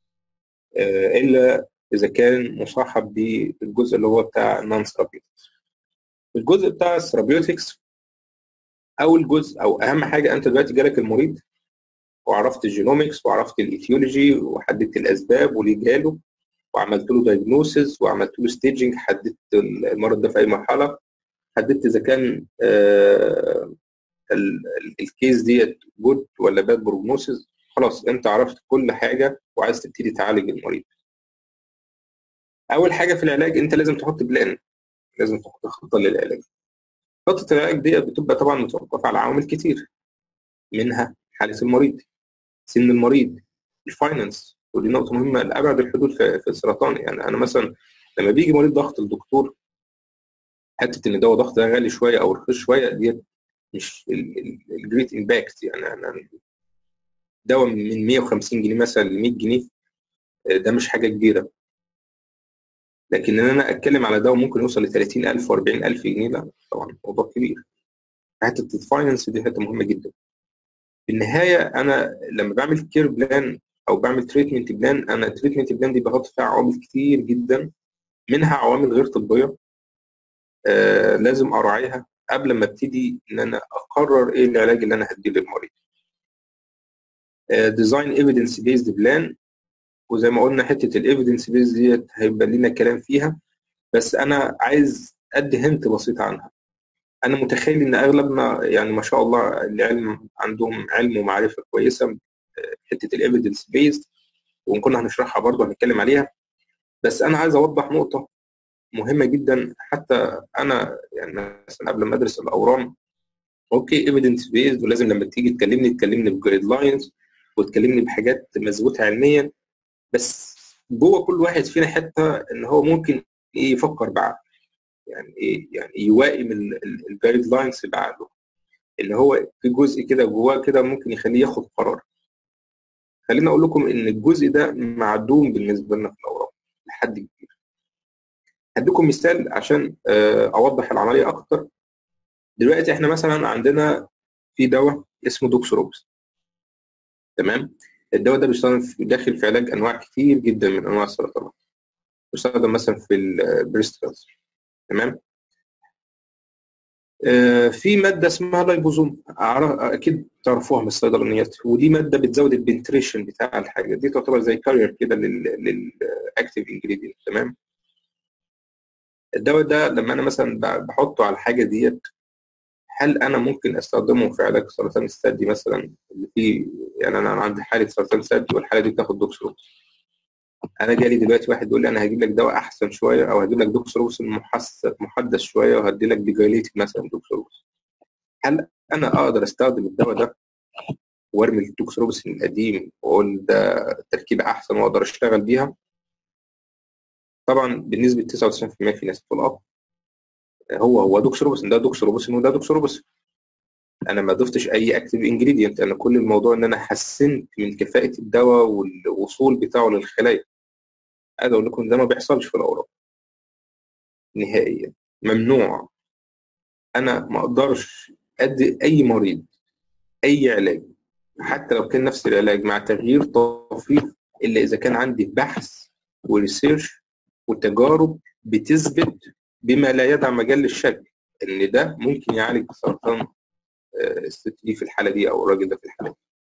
Speaker 1: الا اذا كان مصاحب بالجزء اللي هو بتاع النون ثيرابيوتكس الجزء بتاع الثيرابيوتكس اول جزء او اهم حاجه انت دلوقتي جالك المريض وعرفت الجينومكس وعرفت الايثيولوجي وحددت الاسباب وليه جاله وعملت له دايجنوسيس وعملت له ستيجنج حددت المرض ده في اي مرحله حددت اذا كان آه الكيس ديت جود ولا باد بروجنوسيس خلاص انت عرفت كل حاجه وعايز تبتدي تعالج المريض اول حاجه في العلاج انت لازم تحط بلان لازم تحط خطه للعلاج خطه العلاج دي بتبقى طبعا متوقفه على عوامل كتير منها حاله المريض سن المريض الفاينانس ودي نقطه مهمه لابعد الحدود في, في السرطان يعني انا مثلا لما بيجي مريض ضغط الدكتور حته ان دواء ضغط ده غالي شويه او رخيص شويه ديت مش الجريت امباكت يعني انا دواء من 150 جنيه مثلا ل 100 جنيه ده مش حاجه كبيره لكن ان انا اتكلم على دواء ممكن يوصل ل 30000 و40000 جنيه لا طبعا موضوع كبير حته الفاينانس دي حته مهمه جدا في النهايه انا لما بعمل كير بلان او بعمل تريتمنت بلان انا التريتمنت بلان دي بحط فيها عوامل كتير جدا منها عوامل غير طبيه آه لازم اراعيها قبل ما ابتدي ان انا اقرر ايه العلاج اللي انا هديه للمريض ديزاين ايفيدنس بيزد بلان وزي ما قلنا حته الايفيدنس بيز ديت هيبقى لنا كلام فيها بس انا عايز ادي هنت بسيط عنها انا متخيل ان اغلبنا يعني ما شاء الله العلم عندهم علم ومعرفه كويسه حته الايفيدنس بيزد وان كنا هنشرحها برضه هنتكلم عليها بس انا عايز اوضح نقطه مهمه جدا حتى انا يعني مثلا قبل ما ادرس الاورام اوكي ايفيدنس بيزد ولازم لما تيجي تكلمني تكلمني بجايد لاينز وتكلمني بحاجات مظبوطه علميا بس جوه كل واحد فينا حته ان هو ممكن ايه يفكر بعقله يعني ايه يعني يوائم الجايد لاينز بعقله اللي هو في جزء كده جواه كده ممكن يخليه ياخد قرار خليني اقول لكم ان الجزء ده معدوم بالنسبه لنا في الاوراق لحد كبير هديكم مثال عشان اوضح العمليه اكتر دلوقتي احنا مثلا عندنا في دواء اسمه دوكسروبس تمام الدواء ده بيستخدم في داخل في علاج انواع كتير جدا من انواع السرطانات بيستخدم مثلا في البريست كانسر تمام آه في ماده اسمها لايبوزوم اكيد تعرفوها من الصيدلانيات ودي ماده بتزود البنتريشن بتاع الحاجه دي تعتبر زي كارير كده للاكتيف انجريدينت تمام الدواء ده لما انا مثلا بحطه على الحاجه ديت هل انا ممكن استخدمه في علاج سرطان الثدي مثلا اللي فيه يعني انا عندي حاله سرطان ثدي والحاله دي بتاخد دوكسروبس انا جالي دلوقتي واحد بيقول لي انا هجيب لك دواء احسن شويه او هجيب لك دوكسروبس محدث شويه وهدي لك بيجايليتك مثلا دوكسروبس هل انا اقدر استخدم الدواء ده وارمي الدوكسروبس القديم واقول ده تركيبه احسن واقدر اشتغل بيها طبعا بنسبه 99% في ناس تقول اه هو هو دوكسروبس ده دوكسروبس وده دوكسروبس انا ما ضفتش اي اكتيف انجريدينت انا كل الموضوع ان انا حسنت من كفاءه الدواء والوصول بتاعه للخلايا عايز اقول لكم ده ما بيحصلش في الاوراق نهائيا ممنوع انا ما اقدرش ادي اي مريض اي علاج حتى لو كان نفس العلاج مع تغيير طفيف الا اذا كان عندي بحث وريسيرش وتجارب بتثبت بما لا يدع مجال للشك ان ده ممكن يعالج سرطان الست دي في الحاله دي او الراجل ده في الحاله دي.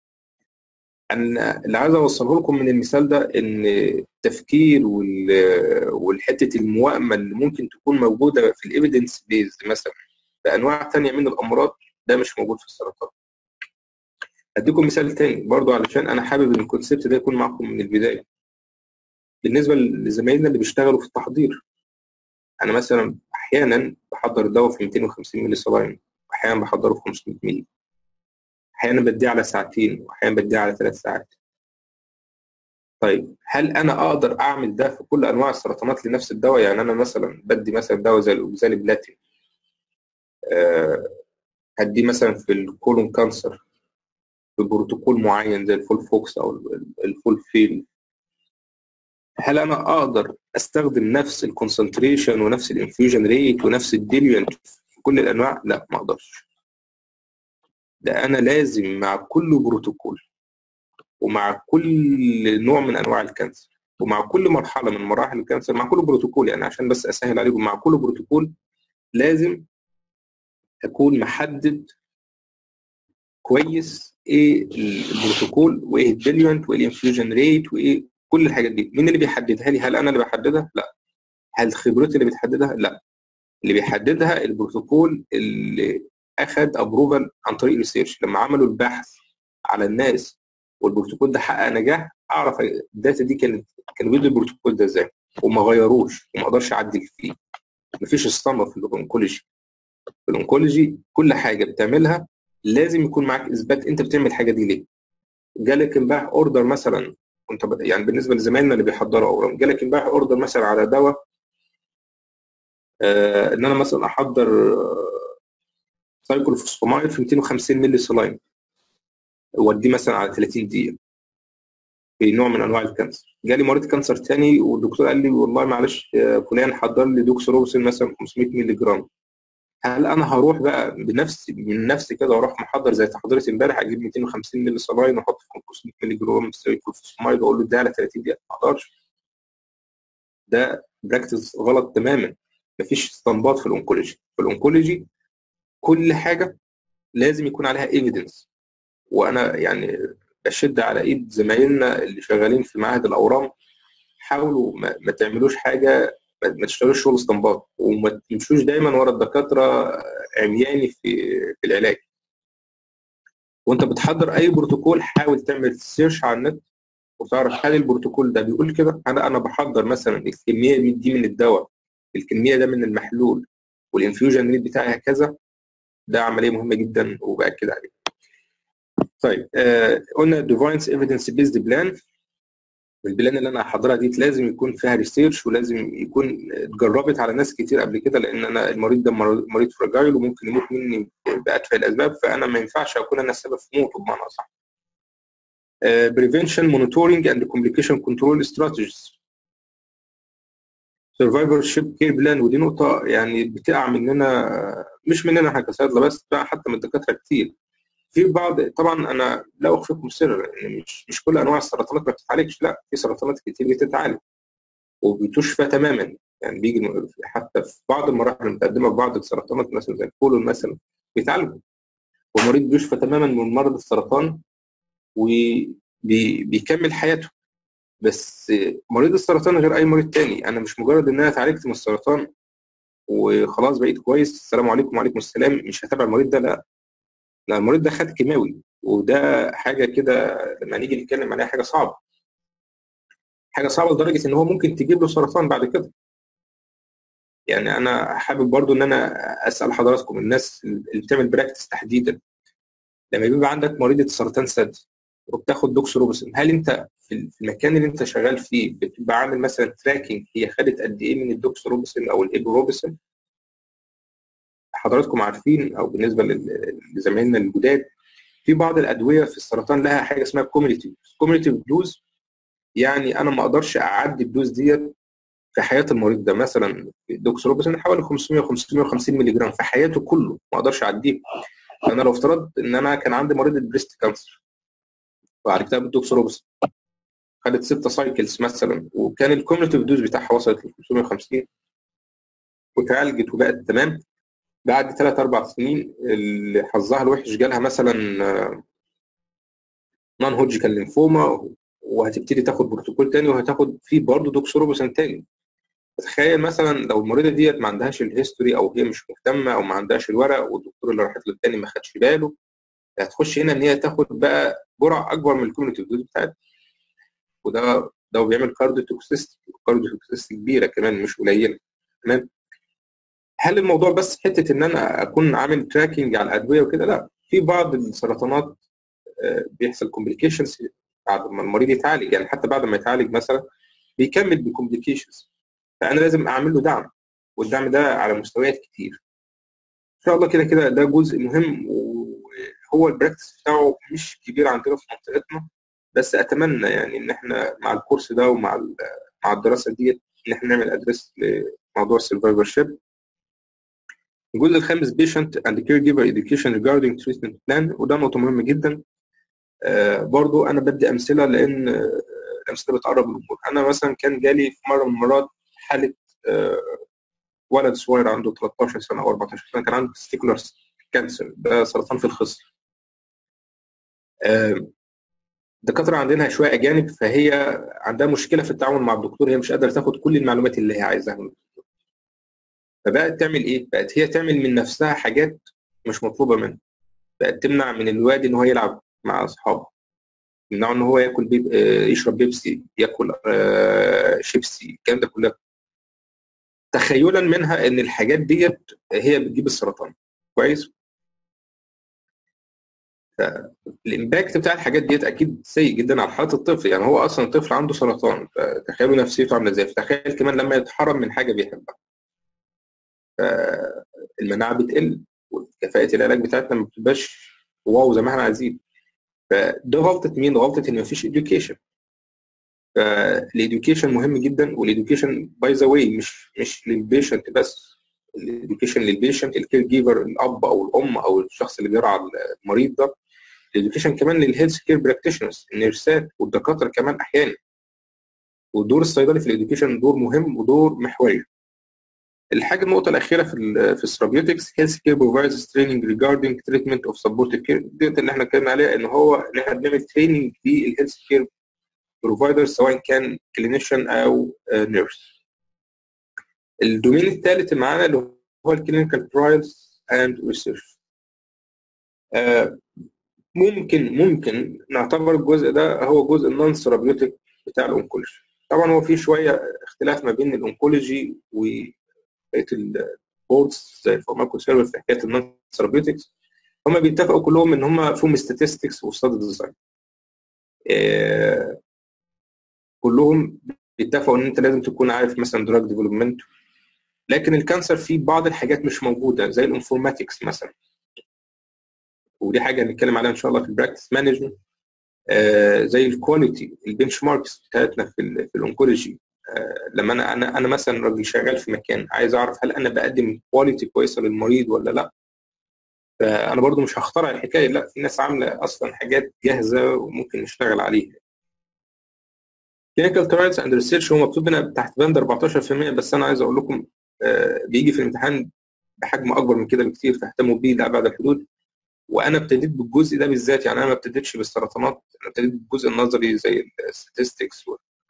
Speaker 1: انا اللي عايز اوصله لكم من المثال ده ان التفكير والحته الموائمه اللي ممكن تكون موجوده في الايفيدنس بيز مثلا بانواع ثانيه من الامراض ده مش موجود في السرطان. اديكم مثال تاني برضو علشان انا حابب ان الكونسيبت ده يكون معكم من البدايه. بالنسبه لزمايلنا اللي بيشتغلوا في التحضير انا مثلا احيانا بحضر الدواء في 250 مللي سلاين واحيانا بحضره في 500 مللي احيانا بديه على ساعتين واحيانا بديه على ثلاث ساعات طيب هل انا اقدر اعمل ده في كل انواع السرطانات لنفس الدواء يعني انا مثلا بدي مثلا دواء زي الاوكزالي بلاتين أه هديه مثلا في الكولون كانسر ببروتوكول معين زي الفول فوكس او الفول فيل هل انا اقدر استخدم نفس الكونسنتريشن ونفس الانفيوجن ريت ونفس الديليونت في كل الانواع لا ما اقدرش ده انا لازم مع كل بروتوكول ومع كل نوع من انواع الكانسر ومع كل مرحله من مراحل الكانسر مع كل بروتوكول يعني عشان بس اسهل عليكم مع كل بروتوكول لازم اكون محدد كويس ايه البروتوكول وايه الديليونت وايه الانفيوجن ريت وايه كل الحاجات دي مين اللي بيحددها لي هل انا اللي بحددها لا هل خبرتي اللي بتحددها لا اللي بيحددها البروتوكول اللي اخذ ابروفال عن طريق ريسيرش لما عملوا البحث على الناس والبروتوكول ده حقق نجاح اعرف الداتا دي كانت كانوا بيدوا البروتوكول ده ازاي وما غيروش وما اقدرش اعدل فيه مفيش اسطمبه في الانكولوجي في الانكولوجي كل حاجه بتعملها لازم يكون معاك اثبات انت بتعمل الحاجه دي ليه جالك امبارح اوردر مثلا كنت يعني بالنسبه لزمايلنا اللي بيحضروا اورام جالك امبارح اوردر مثلا على دواء آه ان انا مثلا احضر آه سايكلوفوسفامايد في 250 مللي سلاين واديه مثلا على 30 دقيقه في نوع من انواع الكانسر جالي مريض كانسر تاني والدكتور قال لي والله معلش فلان حضر لي دوكسروبسين مثلا 500 مللي جرام هل انا هروح بقى بنفسي من نفسي كده واروح محضر زي تحضيرتي امبارح اجيب 250 مللي صلاين واحط في 500 مللي جرام سيريكلوفوسمايد واقول له ده على 30 دقيقه ما اقدرش ده براكتس غلط تماما مفيش استنباط في الانكولوجي في الانكولوجي كل حاجه لازم يكون عليها ايفيدنس وانا يعني بشد على ايد زمايلنا اللي شغالين في معاهد الاورام حاولوا ما, ما تعملوش حاجه ما تشتغلوش شغل استنباط وما تمشوش دايما ورا الدكاتره عمياني في في العلاج وانت بتحضر اي بروتوكول حاول تعمل سيرش على النت وتعرف هل البروتوكول ده بيقول كده انا انا بحضر مثلا الكميه دي من الدواء الكميه ده من المحلول والانفيوجن ريت بتاعي هكذا ده عمليه مهمه جدا وباكد عليها طيب آه قلنا ديفاينس ايفيدنس بيزد بلان البلان اللي انا هحضرها دي لازم يكون فيها ريسيرش ولازم يكون اتجربت على ناس كتير قبل كده لان انا المريض ده مريض فراجايل وممكن يموت مني باتفه الاسباب فانا ما ينفعش اكون انا السبب في موته بمعنى اصح. بريفنشن مونيتورنج اند كومبليكيشن كنترول استراتيجيز سرفايفر شيب كير بلان ودي نقطه يعني بتقع مننا مش مننا احنا كصيادله بس بقى حتى من الدكاتره كتير في بعض طبعا انا لا اخفيكم سرا يعني مش مش كل انواع السرطانات ما بتتعالجش لا في سرطانات كتير بتتعالج وبتشفى تماما يعني بيجي حتى في بعض المراحل المتقدمه في بعض السرطانات مثلا زي الكولون مثلا بيتعالجوا والمريض بيشفى تماما من مرض السرطان وبيكمل حياته بس مريض السرطان غير اي مريض تاني انا مش مجرد ان انا اتعالجت من السرطان وخلاص بقيت كويس السلام عليكم وعليكم السلام مش هتابع المريض ده لا لا المريض ده خد كيماوي وده حاجه كده لما نيجي نتكلم عليها حاجه صعبه حاجه صعبه لدرجه ان هو ممكن تجيب له سرطان بعد كده يعني انا حابب برضو ان انا اسال حضراتكم الناس اللي بتعمل براكتس تحديدا لما بيبقى عندك مريضه سرطان ثدي وبتاخد دوكسروبسين هل انت في المكان اللي انت شغال فيه بتبقى عامل مثلا تراكنج هي خدت قد ايه من الدوكسروبسين او الايبوروبسين حضراتكم عارفين او بالنسبه لزمايلنا الجداد في بعض الادويه في السرطان لها حاجه اسمها كوميونيتيف كوميونيتيف دوز يعني انا ما اقدرش اعدي الدوز ديت في حياه المريض ده مثلا دوكسروبسين حوالي 500 550 مللي جرام في حياته كله ما اقدرش اعديه انا لو افترضت ان انا كان عندي مريض بريست كانسر وعالجتها بالدوكسروبسين خدت ستة سايكلز مثلا وكان الكوميونيتيف دوز بتاعها وصلت ل 550 وتعالجت وبقت تمام بعد ثلاث اربع سنين اللي حظها الوحش جالها مثلا نون هوجيكال لينفوما وهتبتدي تاخد بروتوكول تاني وهتاخد فيه برضه دوكسوروبوسين تاني تخيل مثلا لو المريضه ديت ما عندهاش الهيستوري او هي مش مهتمه او ما عندهاش الورق والدكتور اللي راحت له التاني ما خدش باله هتخش هنا ان هي تاخد بقى جرعه اكبر من الكوميونيتيف دوز بتاعتها وده ده بيعمل كارديو توكسيستي كارديو توكسيستي كبيره كمان مش قليله تمام هل الموضوع بس حته ان انا اكون عامل تراكنج على الادويه وكده لا في بعض السرطانات بيحصل كومبليكيشنز بعد ما المريض يتعالج يعني حتى بعد ما يتعالج مثلا بيكمل بكومبليكيشنز فانا لازم اعمل له دعم والدعم ده على مستويات كتير ان شاء الله كده كده ده جزء مهم وهو البراكتس بتاعه مش كبير عندنا في منطقتنا بس اتمنى يعني ان احنا مع الكورس ده ومع مع الدراسه ديت ان احنا نعمل ادريس لموضوع السرفايفر شيب الجزء الخامس patient and caregiver education regarding treatment plan وده نقطة مهمة جدا آه برضو أنا بدي أمثلة لأن آه الأمثلة بتقرب الأمور أنا مثلا كان جالي في مرة من المرات حالة آه ولد صغير عنده 13 سنة أو 14 سنة كان عنده تستيكولار كانسر ده سرطان في الخصر الدكاترة عندنا شوية أجانب فهي عندها مشكلة في التعامل مع الدكتور هي مش قادرة تاخد كل المعلومات اللي هي عايزاها من الدكتور فبقت تعمل ايه؟ بقت هي تعمل من نفسها حاجات مش مطلوبه منها بقت تمنع من الواد ان هو يلعب مع اصحابه تمنعه ان هو ياكل بيب... يشرب بيبسي ياكل شيبسي الكلام ده كله تخيلا منها ان الحاجات ديت هي بتجيب السرطان كويس فالامباكت بتاع الحاجات ديت اكيد سيء جدا على حاله الطفل يعني هو اصلا الطفل عنده سرطان فتخيلوا نفسيته عامله ازاي فتخيل كمان لما يتحرم من حاجه بيحبها المناعه بتقل وكفاءه العلاج بتاعتنا ما بتبقاش واو زي ما احنا عايزين فده غلطه مين؟ غلطه ان مفيش education فالإديوكيشن مهم جدا والإديوكيشن باي ذا واي مش مش للبيشنت بس الإديوكيشن للبيشنت الكير جيفر الأب أو الأم أو الشخص اللي بيرعى المريض ده الإديوكيشن كمان للهيلث كير براكتيشنرز النيرسات والدكاترة كمان أحيانا ودور الصيدلي في الإديوكيشن دور مهم ودور محوري الحاجه النقطه الاخيره في ال في الثيرابيوتكس هيلث كير بروفايدز تريننج ريجاردنج تريتمنت اوف سبورتيف كير ديت اللي احنا اتكلمنا عليها ان هو ان احنا بنعمل تريننج للهيلث كير بروفايدر سواء كان كلينيشن او نيرس الدومين الثالث اللي معانا اللي هو الكلينيكال ترايلز اند ريسيرش ممكن ممكن نعتبر الجزء ده هو جزء النون ثيرابيوتيك بتاع الانكولوجي طبعا هو في شويه اختلاف ما بين الانكولوجي و بقيه البوردز زي الفارماكو سيرفر في حكايه النون ثيرابيوتكس هم بيتفقوا كلهم ان هم فيهم ستاتستكس وستادي ديزاين كلهم بيتفقوا ان انت لازم تكون عارف مثلا دراج ديفلوبمنت لكن الكانسر فيه بعض الحاجات مش موجوده زي الانفورماتكس مثلا ودي حاجه هنتكلم عليها ان شاء الله في البراكتس مانجمنت آه زي الكواليتي البنش ماركس بتاعتنا في, في الانكولوجي آه لما انا انا انا مثلا راجل شغال في مكان عايز اعرف هل انا بقدم كواليتي كويسه للمريض ولا لا فانا برضو مش هخترع الحكايه لا في ناس عامله اصلا حاجات جاهزه وممكن نشتغل عليها كلينيكال ترايلز اند ريسيرش هو مكتوب هنا تحت بند 14% بس انا عايز اقول لكم آه بيجي في الامتحان بحجم اكبر من كده بكتير فاهتموا بيه لابعد الحدود وانا ابتديت بالجزء ده بالذات يعني انا ما ابتديتش بالسرطانات انا ابتديت بالجزء النظري زي الستاتستكس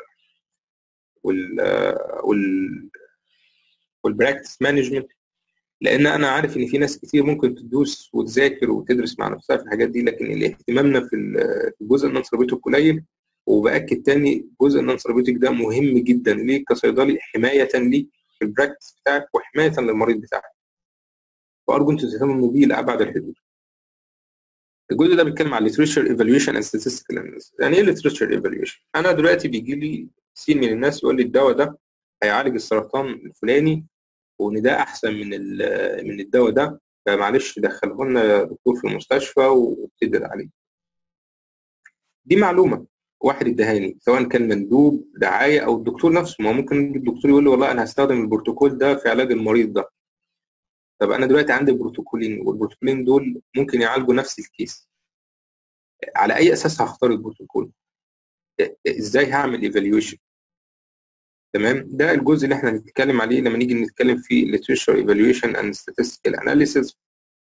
Speaker 1: وال وال والبراكتس مانجمنت لان انا عارف ان في ناس كتير ممكن تدوس وتذاكر وتدرس مع نفسها في الحاجات دي لكن اللي اهتمامنا في الجزء النون ثيرابيوتيك قليل وباكد تاني جزء النون ثيرابيوتيك ده مهم جدا ليك كصيدلي حمايه ليك في البراكتس بتاعك وحمايه للمريض بتاعك فارجو انتوا تهتموا بيه لابعد الحدود الجزء ده بيتكلم على literature evaluation and statistical analysis يعني ايه literature evaluation انا دلوقتي بيجي لي سين من الناس يقول لي الدواء ده هيعالج السرطان الفلاني وان ده احسن من من الدواء ده فمعلش دخله لنا دكتور في المستشفى وابتدر عليه دي معلومه واحد ادهاني سواء كان مندوب دعايه او الدكتور نفسه ما ممكن الدكتور يقول لي والله انا هستخدم البروتوكول ده في علاج المريض ده طب انا دلوقتي عندي بروتوكولين والبروتوكولين دول ممكن يعالجوا نفس الكيس على اي اساس هختار البروتوكول ازاي هعمل ايفالويشن تمام ده الجزء اللي احنا هنتكلم عليه لما نيجي نتكلم في literature evaluation and statistical analysis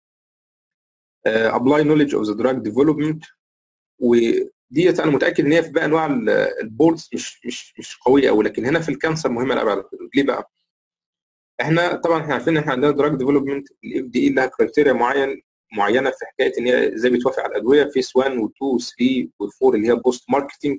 Speaker 1: uh, apply knowledge of the drug development وديت انا متاكد ان هي في بقى انواع البوردز مش مش مش قويه قوي لكن هنا في الكانسر مهمه لابعد الحدود ليه بقى؟ احنا طبعا احنا عارفين ان احنا عندنا دراج ديفلوبمنت الاف دي اي لها كرايتيريا معين معينه في حكايه ان هي ازاي بتوافق على الادويه فيس 1 و2 و3 و4 اللي هي بوست ماركتنج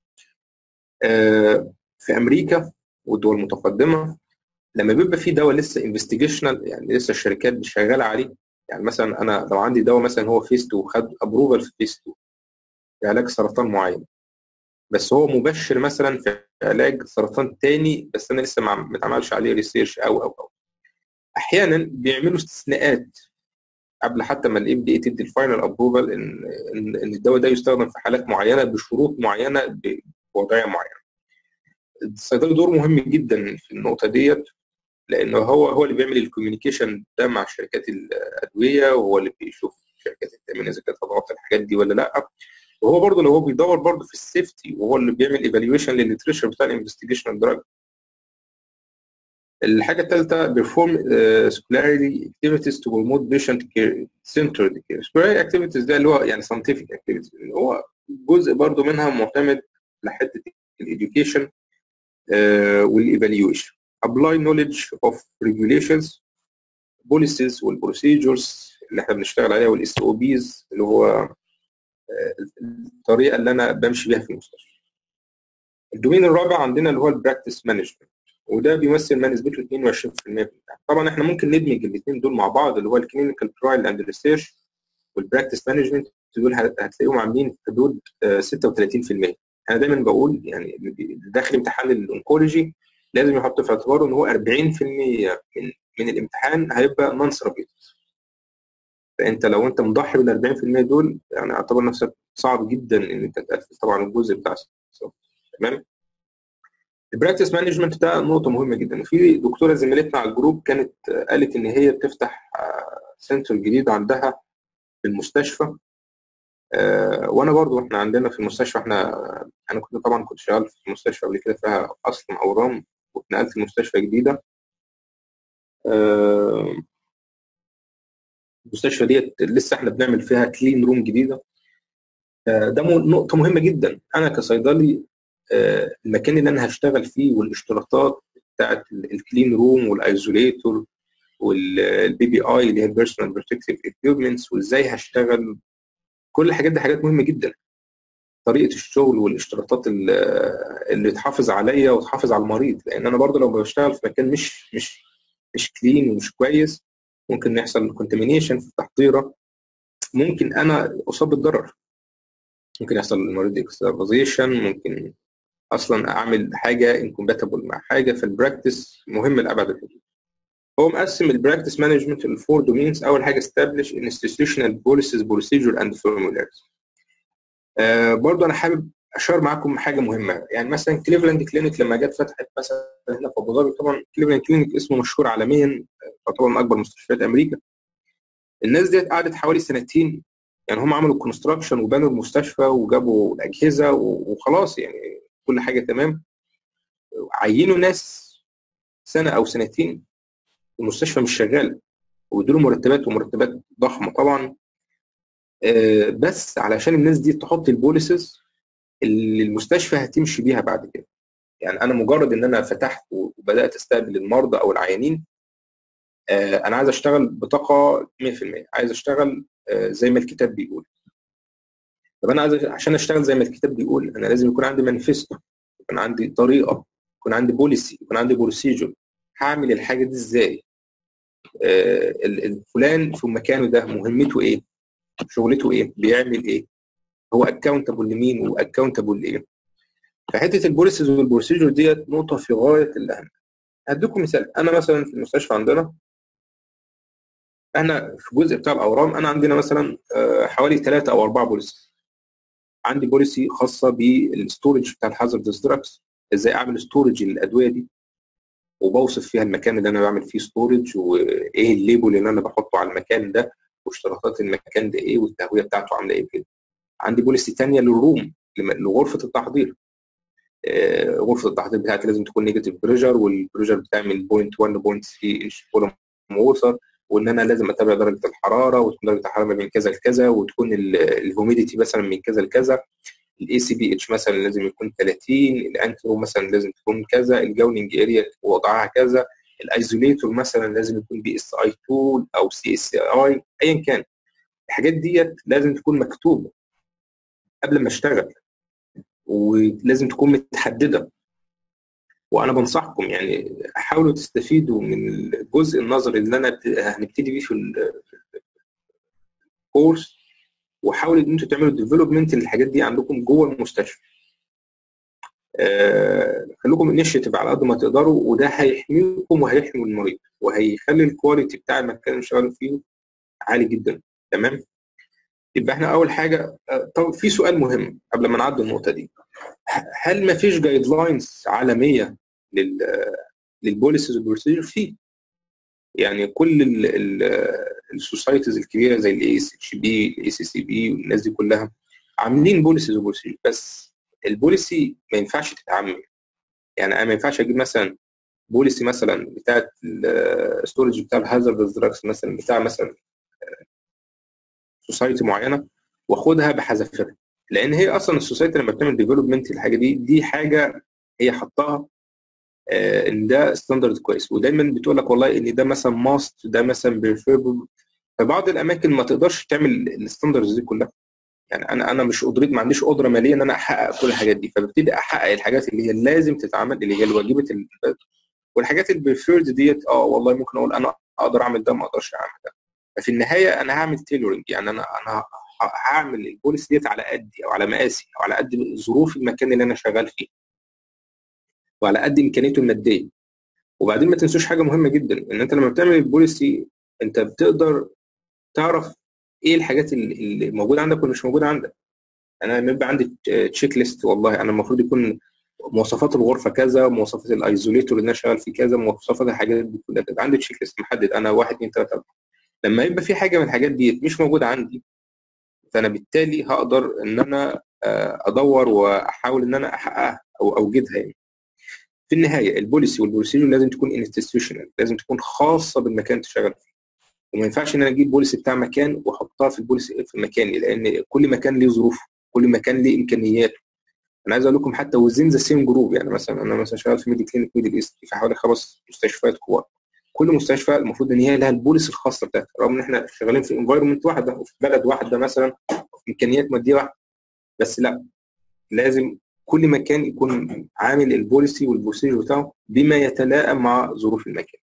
Speaker 1: آه في امريكا والدول المتقدمه لما بيبقى في دواء لسه انفستيجيشنال يعني لسه الشركات شغاله عليه يعني مثلا انا لو عندي دواء مثلا هو فيس 2 خد ابروفال في فيس 2 في علاج سرطان معين بس هو مبشر مثلا في علاج سرطان تاني بس انا لسه ما اتعملش عليه ريسيرش او او او احيانا بيعملوا استثناءات قبل حتى ما الاف دي تدي الفاينل ابروفال ان ان الدواء ده يستخدم في حالات معينه بشروط معينه بوضعيه معينه. الصيدلي دور مهم جدا في النقطه ديت لانه هو هو اللي بيعمل الكوميونيكيشن ده مع شركات الادويه وهو اللي بيشوف شركات التامين اذا كانت هتغطي الحاجات دي ولا لا وهو برضه لو هو بيدور برضه في السيفتي وهو اللي بيعمل ايفالويشن للنيوتريشن بتاع الانفستيجيشن دراج الحاجه الثالثه perform uh, scholarly activities to promote patient care centered care scholarly activities ده اللي هو يعني scientific activities اللي هو جزء برضه منها معتمد لحته الeducation uh, والايفالويشن apply knowledge of regulations policies والبروسيجرز اللي احنا بنشتغل عليها والاس او بيز اللي هو الطريقه اللي انا بمشي بيها في المستشفى الدومين الرابع عندنا اللي هو البراكتس مانجمنت وده بيمثل ما نسبته 22% طبعا احنا ممكن ندمج الاثنين دول مع بعض اللي هو الكلينيكال ترايل اند ريسيرش والبراكتس مانجمنت دول هتلاقيهم عاملين في حدود 36% انا دايما بقول يعني داخل امتحان الانكولوجي لازم يحط في اعتباره ان هو 40% من من الامتحان هيبقى نون ثيرابيوتيك فانت لو انت مضحي بال 40% دول يعني اعتبر نفسك صعب جدا ان انت تقفل طبعا الجزء بتاع الصف. تمام البراكتس مانجمنت ده نقطة مهمة جدا في دكتورة زميلتنا على الجروب كانت قالت إن هي بتفتح سنتر جديد عندها في المستشفى آه، وانا برضو احنا عندنا في المستشفى احنا انا كنت طبعا كنت شغال في المستشفى قبل كده فيها اصلا اورام واتنقلت لمستشفى جديده آه، المستشفى ديت لسه احنا بنعمل فيها كلين روم جديده آه، ده نقطه مهمه جدا انا كصيدلي المكان اللي انا هشتغل فيه والاشتراطات بتاعت الكلين روم والايزوليتور والبي بي اي اللي هي البيرسونال بروتكتيف اكيوبمنتس وازاي هشتغل كل الحاجات دي حاجات مهمه جدا طريقه الشغل والاشتراطات اللي تحافظ عليا وتحافظ على المريض لان انا برضه لو بشتغل في مكان مش مش مش كلين ومش كويس ممكن يحصل كونتامينيشن في التحضيره ممكن انا اصاب بالضرر ممكن يحصل المريض اكسبوزيشن ممكن اصلا اعمل حاجه انكومباتبل مع حاجه في البراكتس مهم لابعد الحدود هو مقسم البراكتس مانجمنت لفور دومينز اول حاجه establish institutional policies procedure and formularies آه برضو انا حابب اشار معاكم حاجه مهمه يعني مثلا كليفلاند كلينيك لما جت فتحت مثلا هنا في ابو ظبي طبعا كليفلاند كلينيك اسمه مشهور عالميا تعتبر من اكبر مستشفيات امريكا الناس ديت قعدت حوالي سنتين يعني هم عملوا كونستراكشن وبنوا المستشفى وجابوا الاجهزه وخلاص يعني كل حاجه تمام عينوا ناس سنه او سنتين المستشفى مش شغاله ويدوا مرتبات ومرتبات ضخمه طبعا بس علشان الناس دي تحط البوليسز اللي المستشفى هتمشي بيها بعد كده يعني انا مجرد ان انا فتحت وبدات استقبل المرضى او العيانين انا عايز اشتغل بطاقه 100% عايز اشتغل زي ما الكتاب بيقول طب انا عايز عشان اشتغل زي ما الكتاب بيقول انا لازم يكون عندي مانيفيستو يكون عندي طريقه يكون عندي بوليسي يكون عندي بروسيجر هعمل الحاجه دي ازاي آه الفلان في مكانه ده مهمته ايه شغلته ايه بيعمل ايه هو اكاونتبل لمين واكاونتبل لايه فحته البوليسيز والبروسيجر ديت نقطه في غايه الاهميه هديكم مثال انا مثلا في المستشفى عندنا احنا في الجزء بتاع الاورام انا عندنا مثلا حوالي ثلاثة او اربعة بوليسي عندي بوليسي خاصه بالستورج بتاع الهازردز دراجز ازاي اعمل ستورج للادويه دي وبوصف فيها المكان اللي انا بعمل فيه ستورج وايه الليبل اللي انا بحطه على المكان ده واشتراطات المكان ده ايه والتهويه بتاعته عامله ايه كده عندي بوليسي ثانيه للروم لغرفه التحضير آه غرفه التحضير بتاعتي لازم تكون نيجاتيف بريشر والبريشر بتعمل 0.1 0.3 انش كولوم ووتر وان انا لازم اتابع درجه الحراره وتكون درجه الحراره من كذا لكذا وتكون الهوميديتي مثلا من كذا لكذا الاي سي بي اتش مثلا لازم يكون 30 الانترو مثلا لازم تكون كذا الجاوننج اريا وضعها كذا الايزوليتور مثلا لازم يكون بي اس اي 2 او سي اس اي ايا كان الحاجات ديت لازم تكون مكتوبه قبل ما اشتغل ولازم تكون متحدده وانا بنصحكم يعني حاولوا تستفيدوا من الجزء النظري اللي انا هنبتدي بيه في الكورس وحاولوا ان انتوا تعملوا ديفلوبمنت للحاجات دي عندكم جوه المستشفى آه خليكم انيشيتيف على قد ما تقدروا وده هيحميكم وهيحمي المريض وهيخلي الكواليتي بتاع المكان اللي شغالين فيه عالي جدا تمام يبقى احنا اول حاجه طب في سؤال مهم قبل ما نعدي النقطه دي هل ما فيش جايد لاينز عالميه لل للبوليسيز والبروسيجر في يعني كل السوسايتيز الكبيره زي الاي اس اتش بي الاي سي سي بي والناس دي كلها عاملين بوليسيز وبروسيجر بس البوليسي ما ينفعش تتعمم يعني انا ما ينفعش اجيب مثلا بوليسي مثلا بتاعت الستورج بتاع الهازارد دراجز مثلا بتاع مثلا سوسايتي معينه واخدها بحذافيرها لان هي اصلا السوسايتي لما بتعمل ديفلوبمنت الحاجه دي دي حاجه هي حطها آه ان ده ستاندرد كويس ودايما بتقول لك والله ان ده مثلا ماست ده مثلا بريفيربل فبعض الاماكن ما تقدرش تعمل الستاندردز دي كلها يعني انا انا مش قدرت ما عنديش قدره ماليه ان انا احقق كل الحاجات دي فببتدي احقق الحاجات اللي هي لازم تتعمل اللي هي الواجبه والحاجات البريفيرد ديت اه والله ممكن اقول انا اقدر اعمل ده ما اقدرش اعمل ده ففي النهايه انا هعمل تيلورنج يعني انا انا هعمل البوليس ديت على قدي او على مقاسي او على قد ظروف المكان اللي انا شغال فيه وعلى قد امكانيته الماديه وبعدين ما تنسوش حاجه مهمه جدا ان انت لما بتعمل البوليسي انت بتقدر تعرف ايه الحاجات اللي موجوده عندك واللي مش موجوده عندك انا لما يبقى عندي تشيك ليست والله انا المفروض يكون مواصفات الغرفه كذا مواصفات الايزوليتور اللي انا شغال فيه كذا مواصفات الحاجات دي كلها كده عندي تشيك ليست محدد انا واحد اثنين ثلاثه اربعه لما يبقى في حاجه من الحاجات دي مش موجوده عندي فانا بالتالي هقدر ان انا ادور واحاول ان انا احققها او اوجدها يعني في النهايه البوليسي والبروسيجر لازم تكون انستتيوشنال لازم تكون خاصه بالمكان اللي تشتغل فيه وما ينفعش ان انا اجيب بوليسي بتاع مكان واحطها في البوليسي في مكاني لان كل مكان ليه ظروفه كل مكان ليه امكانياته انا عايز اقول لكم حتى وزين ذا سيم جروب يعني مثلا انا مثلا شغال في ميدي كلينيك ميدل ايست في حوالي خمس مستشفيات كبار كل مستشفى المفروض ان هي لها البوليسي الخاصه بتاعتها رغم ان احنا شغالين في انفايرمنت واحده وفي بلد واحده مثلا وفي امكانيات ماديه واحده بس لا لازم كل مكان يكون عامل البوليسي والبروسيجر بتاعه بما يتلائم مع ظروف المكان.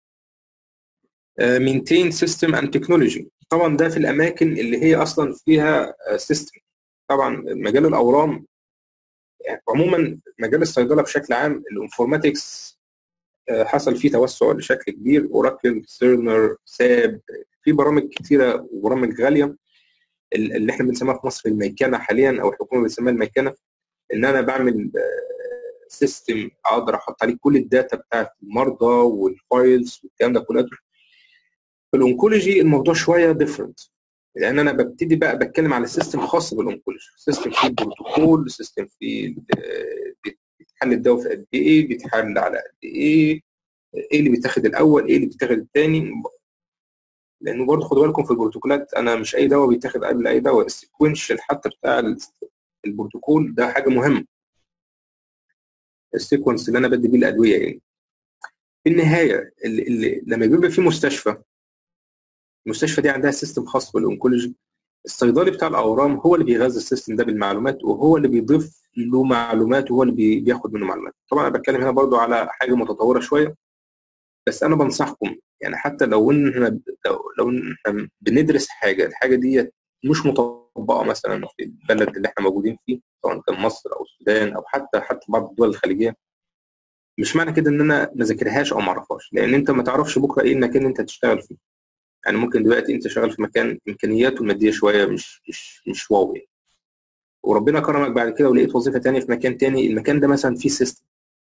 Speaker 1: مينتين سيستم اند تكنولوجي طبعا ده في الاماكن اللي هي اصلا فيها سيستم طبعا مجال الاورام يعني عموما مجال الصيدله بشكل عام الانفورماتكس حصل فيه توسع بشكل كبير اوراكل سيرنر ساب في برامج كثيره وبرامج غاليه اللي احنا بنسميها في مصر الميكنه حاليا او الحكومه بتسميها الميكنه ان انا بعمل سيستم اقدر احط عليه كل الداتا بتاعت المرضى والفايلز والكلام ده كله في الانكولوجي الموضوع شويه ديفرنت لان انا ببتدي بقى بتكلم على سيستم خاص بالانكولوجي سيستم فيه بروتوكول سيستم فيه بيتحل الدواء في قد ايه بيتحل على قد ايه ايه اللي بيتاخد الاول ايه اللي بيتاخد الثاني لانه برضه خدوا بالكم في البروتوكولات انا مش اي دواء بيتاخد قبل اي دواء السيكونشال حتى بتاع البروتوكول ده حاجه مهمه السيكونس اللي انا بدي بيه الادويه يعني في النهايه اللي, اللي لما بيبقى في مستشفى المستشفى دي عندها سيستم خاص بالانكولوجي الصيدلي بتاع الاورام هو اللي بيغذي السيستم ده بالمعلومات وهو اللي بيضيف له معلومات وهو اللي بياخد منه معلومات طبعا انا بتكلم هنا برضو على حاجه متطوره شويه بس انا بنصحكم يعني حتى لو ان احنا لو ان احنا بندرس حاجه الحاجه دي مش مطبقه مثلا في البلد اللي احنا موجودين فيه سواء كان مصر او السودان او حتى حتى بعض الدول الخليجيه مش معنى كده ان انا ما ذاكرهاش او ما اعرفهاش لان انت ما تعرفش بكره ايه المكان اللي انت هتشتغل فيه يعني ممكن دلوقتي انت شغال في مكان امكانياته الماديه شويه مش مش مش واو يعني وربنا كرمك بعد كده ولقيت وظيفه ثانيه في مكان ثاني المكان ده مثلا فيه سيستم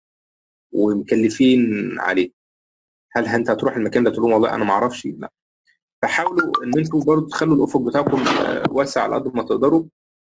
Speaker 1: ومكلفين عليه هل انت هتروح المكان ده تقول لهم والله انا ما اعرفش لا فحاولوا ان انتم برضه تخلوا الافق بتاعكم واسع على قد ما تقدروا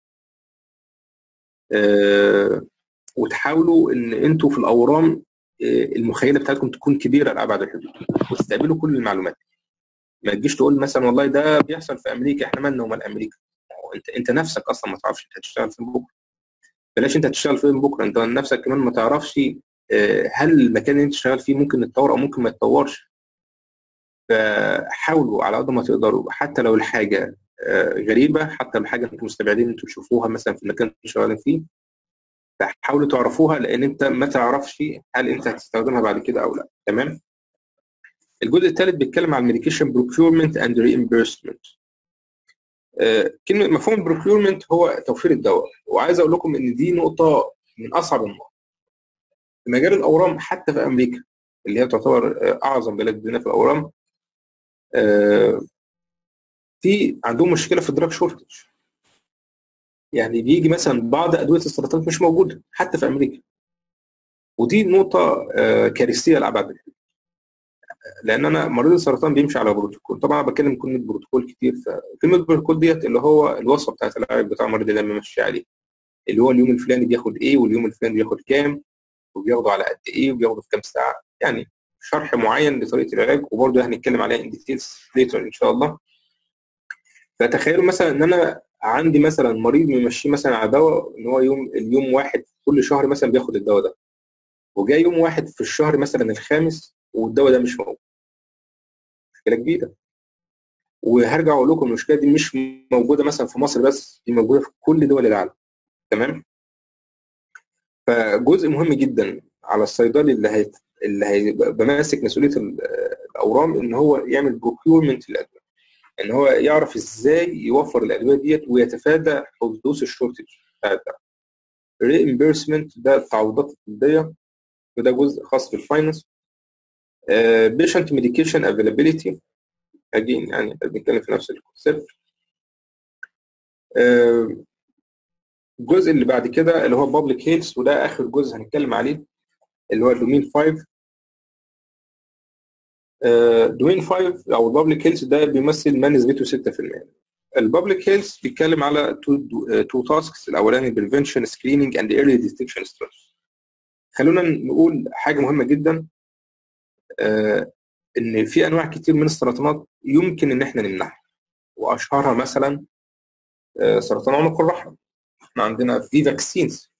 Speaker 1: وتحاولوا ان انتوا في الاورام المخيله بتاعتكم تكون كبيره لابعد الحدود وتستقبلوا كل المعلومات ما تجيش تقول مثلا والله ده بيحصل في امريكا احنا مالنا ومال امريكا انت انت نفسك اصلا ما تعرفش انت هتشتغل فين بكره بلاش انت هتشتغل فين بكره انت نفسك كمان ما تعرفش هل المكان اللي انت شغال فيه ممكن يتطور او ممكن ما يتطورش فحاولوا على قد ما تقدروا حتى لو الحاجه غريبه حتى لو حاجه انتم مستبعدين انتم تشوفوها مثلا في المكان اللي انتم شغالين فيه فحاولوا تعرفوها لان انت ما تعرفش هل انت هتستخدمها بعد كده او لا تمام الجزء الثالث بيتكلم عن الميديكيشن بروكيورمنت اند ريمبرسمنت كلمه مفهوم البروكيورمنت هو توفير الدواء وعايز اقول لكم ان دي نقطه من اصعب النقط في مجال الاورام حتى في امريكا اللي هي تعتبر اعظم بلاد الدنيا في الاورام في عندهم مشكله في الدراج شورتج يعني بيجي مثلا بعض ادويه السرطان مش موجوده حتى في امريكا ودي نقطه كارثيه لابعد الحدود لان انا مريض السرطان بيمشي على بروتوكول طبعا بتكلم كلمه بروتوكول كتير فكلمه بروتوكول ديت اللي هو الوصفه بتاعت العلاج بتاع المريض اللي انا ماشي عليه اللي هو اليوم الفلاني بياخد ايه واليوم الفلاني بياخد كام وبياخده على قد ايه وبياخده في كام ساعه يعني شرح معين لطريقه العلاج وبرضه هنتكلم عليها ان ديتيلز ليتر ان شاء الله فتخيلوا مثلا ان انا عندي مثلا مريض ممشيه مثلا على دواء ان هو يوم اليوم واحد كل شهر مثلا بياخد الدواء ده وجاي يوم واحد في الشهر مثلا الخامس والدواء ده مش موجود مشكله كبيره وهرجع اقول لكم المشكله دي مش موجوده مثلا في مصر بس دي موجوده في كل دول العالم تمام فجزء مهم جدا على الصيدلي اللي هي اللي هيبقى ماسك مسؤوليه الاورام ان هو يعمل بروكيورمنت للادويه ان هو يعرف ازاي يوفر الادويه ديت ويتفادى حدوث الشورتج بتاعت ده ريمبيرسمنت ده التعويضات الطبيه وده جزء خاص بالفاينانس بيشنت ميديكيشن افيلابيلتي اجين يعني بنتكلم في نفس الكونسيبت الجزء اللي بعد كده اللي هو بابليك هيلث وده اخر جزء هنتكلم عليه اللي هو دومين 5 دومين 5 او البابليك هيلث ده بيمثل ما نسبته 6% البابليك هيلث بيتكلم على تو تو تاسكس الاولاني بريفنشن سكريننج اند ايرلي ديتكشن ستريس خلونا نقول حاجه مهمه جدا آه ان في انواع كتير من السرطانات يمكن ان احنا نمنعها واشهرها مثلا آه سرطان عنق الرحم احنا عندنا في فاكسينز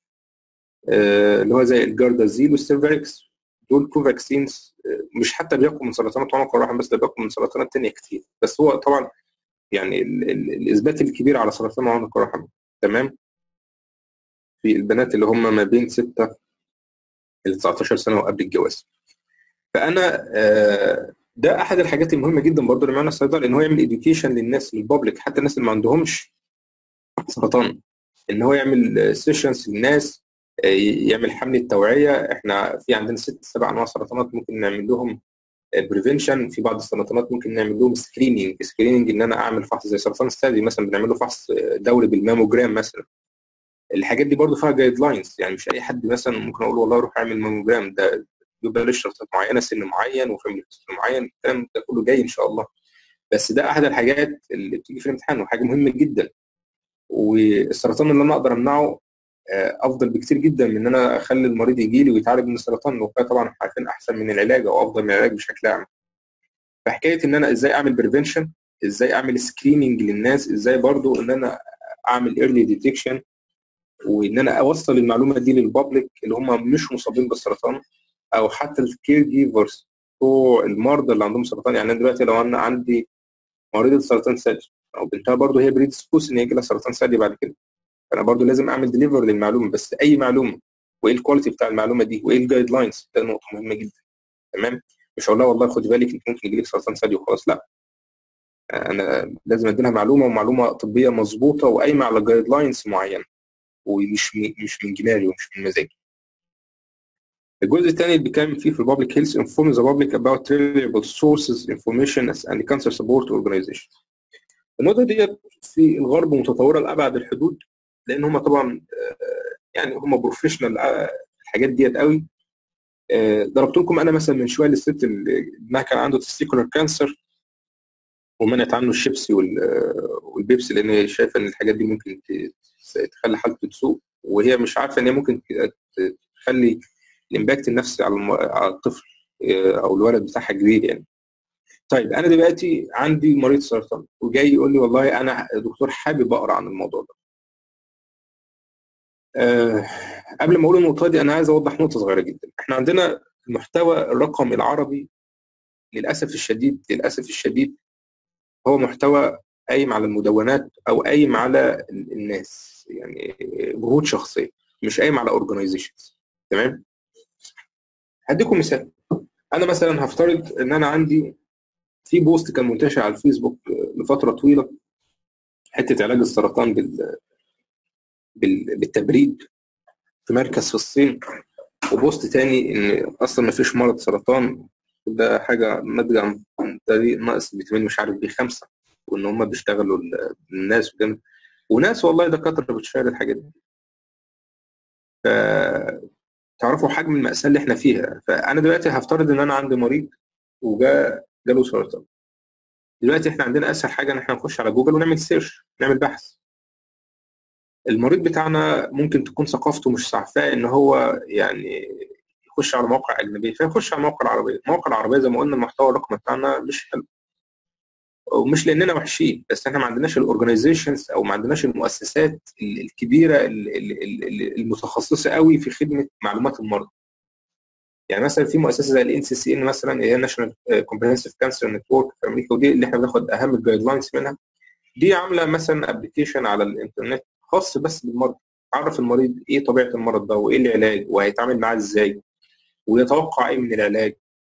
Speaker 1: آه اللي هو زي الجاردازيل والسيرفيركس دول كوفاكسينز مش حتى بيقوا من سرطانات عنق الرحم بس ده بيقوا من سرطانات تانية كتير بس هو طبعا يعني ال ال الاثبات الكبير على سرطان عنق الرحم تمام في البنات اللي هم ما بين 6 ل 19 سنه وقبل الجواز فانا آه ده احد الحاجات المهمه جدا برضه اللي معانا الصيدله ان هو يعمل اديوكيشن للناس للبابليك حتى الناس اللي ما عندهمش سرطان ان هو يعمل سيشنز للناس يعمل حمله توعيه احنا في عندنا ست سبع انواع سرطانات ممكن نعمل لهم بريفنشن في بعض السرطانات ممكن نعمل لهم سكريننج سكريننج ان انا اعمل فحص زي سرطان الثدي مثلا بنعمل له فحص دوري بالماموجرام مثلا الحاجات دي برضو فيها جايد لاينز يعني مش اي حد مثلا ممكن اقول والله روح اعمل ماموجرام ده بيبقى له شرطات معينه سن معين وفاميلي معين الكلام ده كله جاي ان شاء الله بس ده احد الحاجات اللي بتيجي في الامتحان وحاجه مهمه جدا والسرطان اللي انا اقدر امنعه افضل بكتير جدا من ان انا اخلي المريض يجي لي ويتعالج من السرطان وده طبعا عارفين احسن من العلاج او افضل من العلاج بشكل عام فحكايه ان انا ازاي اعمل بريفنشن ازاي اعمل سكريننج للناس ازاي برضو ان انا اعمل ايرلي ديتكشن وان انا اوصل المعلومه دي للبابليك اللي هم مش مصابين بالسرطان او حتى الكير جيفرز بتوع المرضى اللي عندهم سرطان يعني انا دلوقتي لو انا عندي مريضه سرطان ثدي او بنتها برضو هي بريدسبوس ان يجي لها سرطان ثدي بعد كده فانا برضو لازم اعمل ديليفر للمعلومه بس اي معلومه وايه الكواليتي بتاع المعلومه دي وايه الجايد لاينز ده نقطه مهمه جدا تمام مش هقول لها والله خدي بالك انت ممكن يجيلك سرطان ثدي وخلاص لا انا لازم ادي لها معلومه ومعلومه طبيه مظبوطه وقايمه على جايد لاينز معينه ومش مش من دماغي ومش من مزاجي الجزء الثاني اللي بيتكلم فيه في البابليك هيلث inform the public about reliable sources information and cancer support organization النقطة ديت في الغرب متطورة لأبعد الحدود لأن هم طبعا يعني هم بروفيشنال الحاجات ديت قوي ضربت لكم أنا مثلا من شوية للست اللي ابنها كان عنده تستيكولار كانسر ومنعت عنه الشيبسي والبيبسي لأن هي شايفة إن الحاجات دي ممكن تخلي حالته تسوء وهي مش عارفة إن هي ممكن تخلي الامباكت النفسي على على الطفل او الولد بتاعها كبير يعني طيب انا دلوقتي عندي مريض سرطان وجاي يقول لي والله انا دكتور حابب اقرا عن الموضوع ده أه قبل ما اقول النقطه دي انا عايز اوضح نقطه صغيره جدا احنا عندنا المحتوى الرقمي العربي للاسف الشديد للاسف الشديد هو محتوى قايم على المدونات او قايم على الناس يعني جهود شخصيه مش قايم على اورجانيزيشنز تمام هديكم مثال انا مثلا هفترض ان انا عندي في بوست كان منتشر على الفيسبوك لفتره طويله حته علاج السرطان بال... بال... بالتبريد في مركز في الصين وبوست تاني ان اصلا ما فيش مرض سرطان ده حاجه ناتجه عن طريق نقص فيتامين مش عارف بي خمسه وان هم بيشتغلوا الناس وكده وناس والله دكاتره بتشاهد الحاجات دي ف تعرفوا حجم المأساة اللي احنا فيها فأنا دلوقتي هفترض إن أنا عندي مريض وجا جاله سرطان دلوقتي احنا عندنا أسهل حاجة إن احنا نخش على جوجل ونعمل سيرش نعمل بحث المريض بتاعنا ممكن تكون ثقافته مش سعفاه إن هو يعني يخش على مواقع أجنبية فيخش على المواقع العربية المواقع العربية زي ما قلنا المحتوى الرقمي بتاعنا مش حلو ومش لاننا وحشين بس احنا ما عندناش الاورجنايزيشنز او ما عندناش المؤسسات الكبيره المتخصصه قوي في خدمه معلومات المرضى يعني مثلا في مؤسسه زي الان سي سي ان مثلا اللي هي ناشونال كومبريهنسيف كانسر نتورك في امريكا ودي اللي احنا بناخد اهم الجايد لاينز منها دي عامله مثلا ابلكيشن على الانترنت خاص بس بالمرضى عرف المريض ايه طبيعه المرض ده وايه العلاج وهيتعامل معاه ازاي ويتوقع ايه من العلاج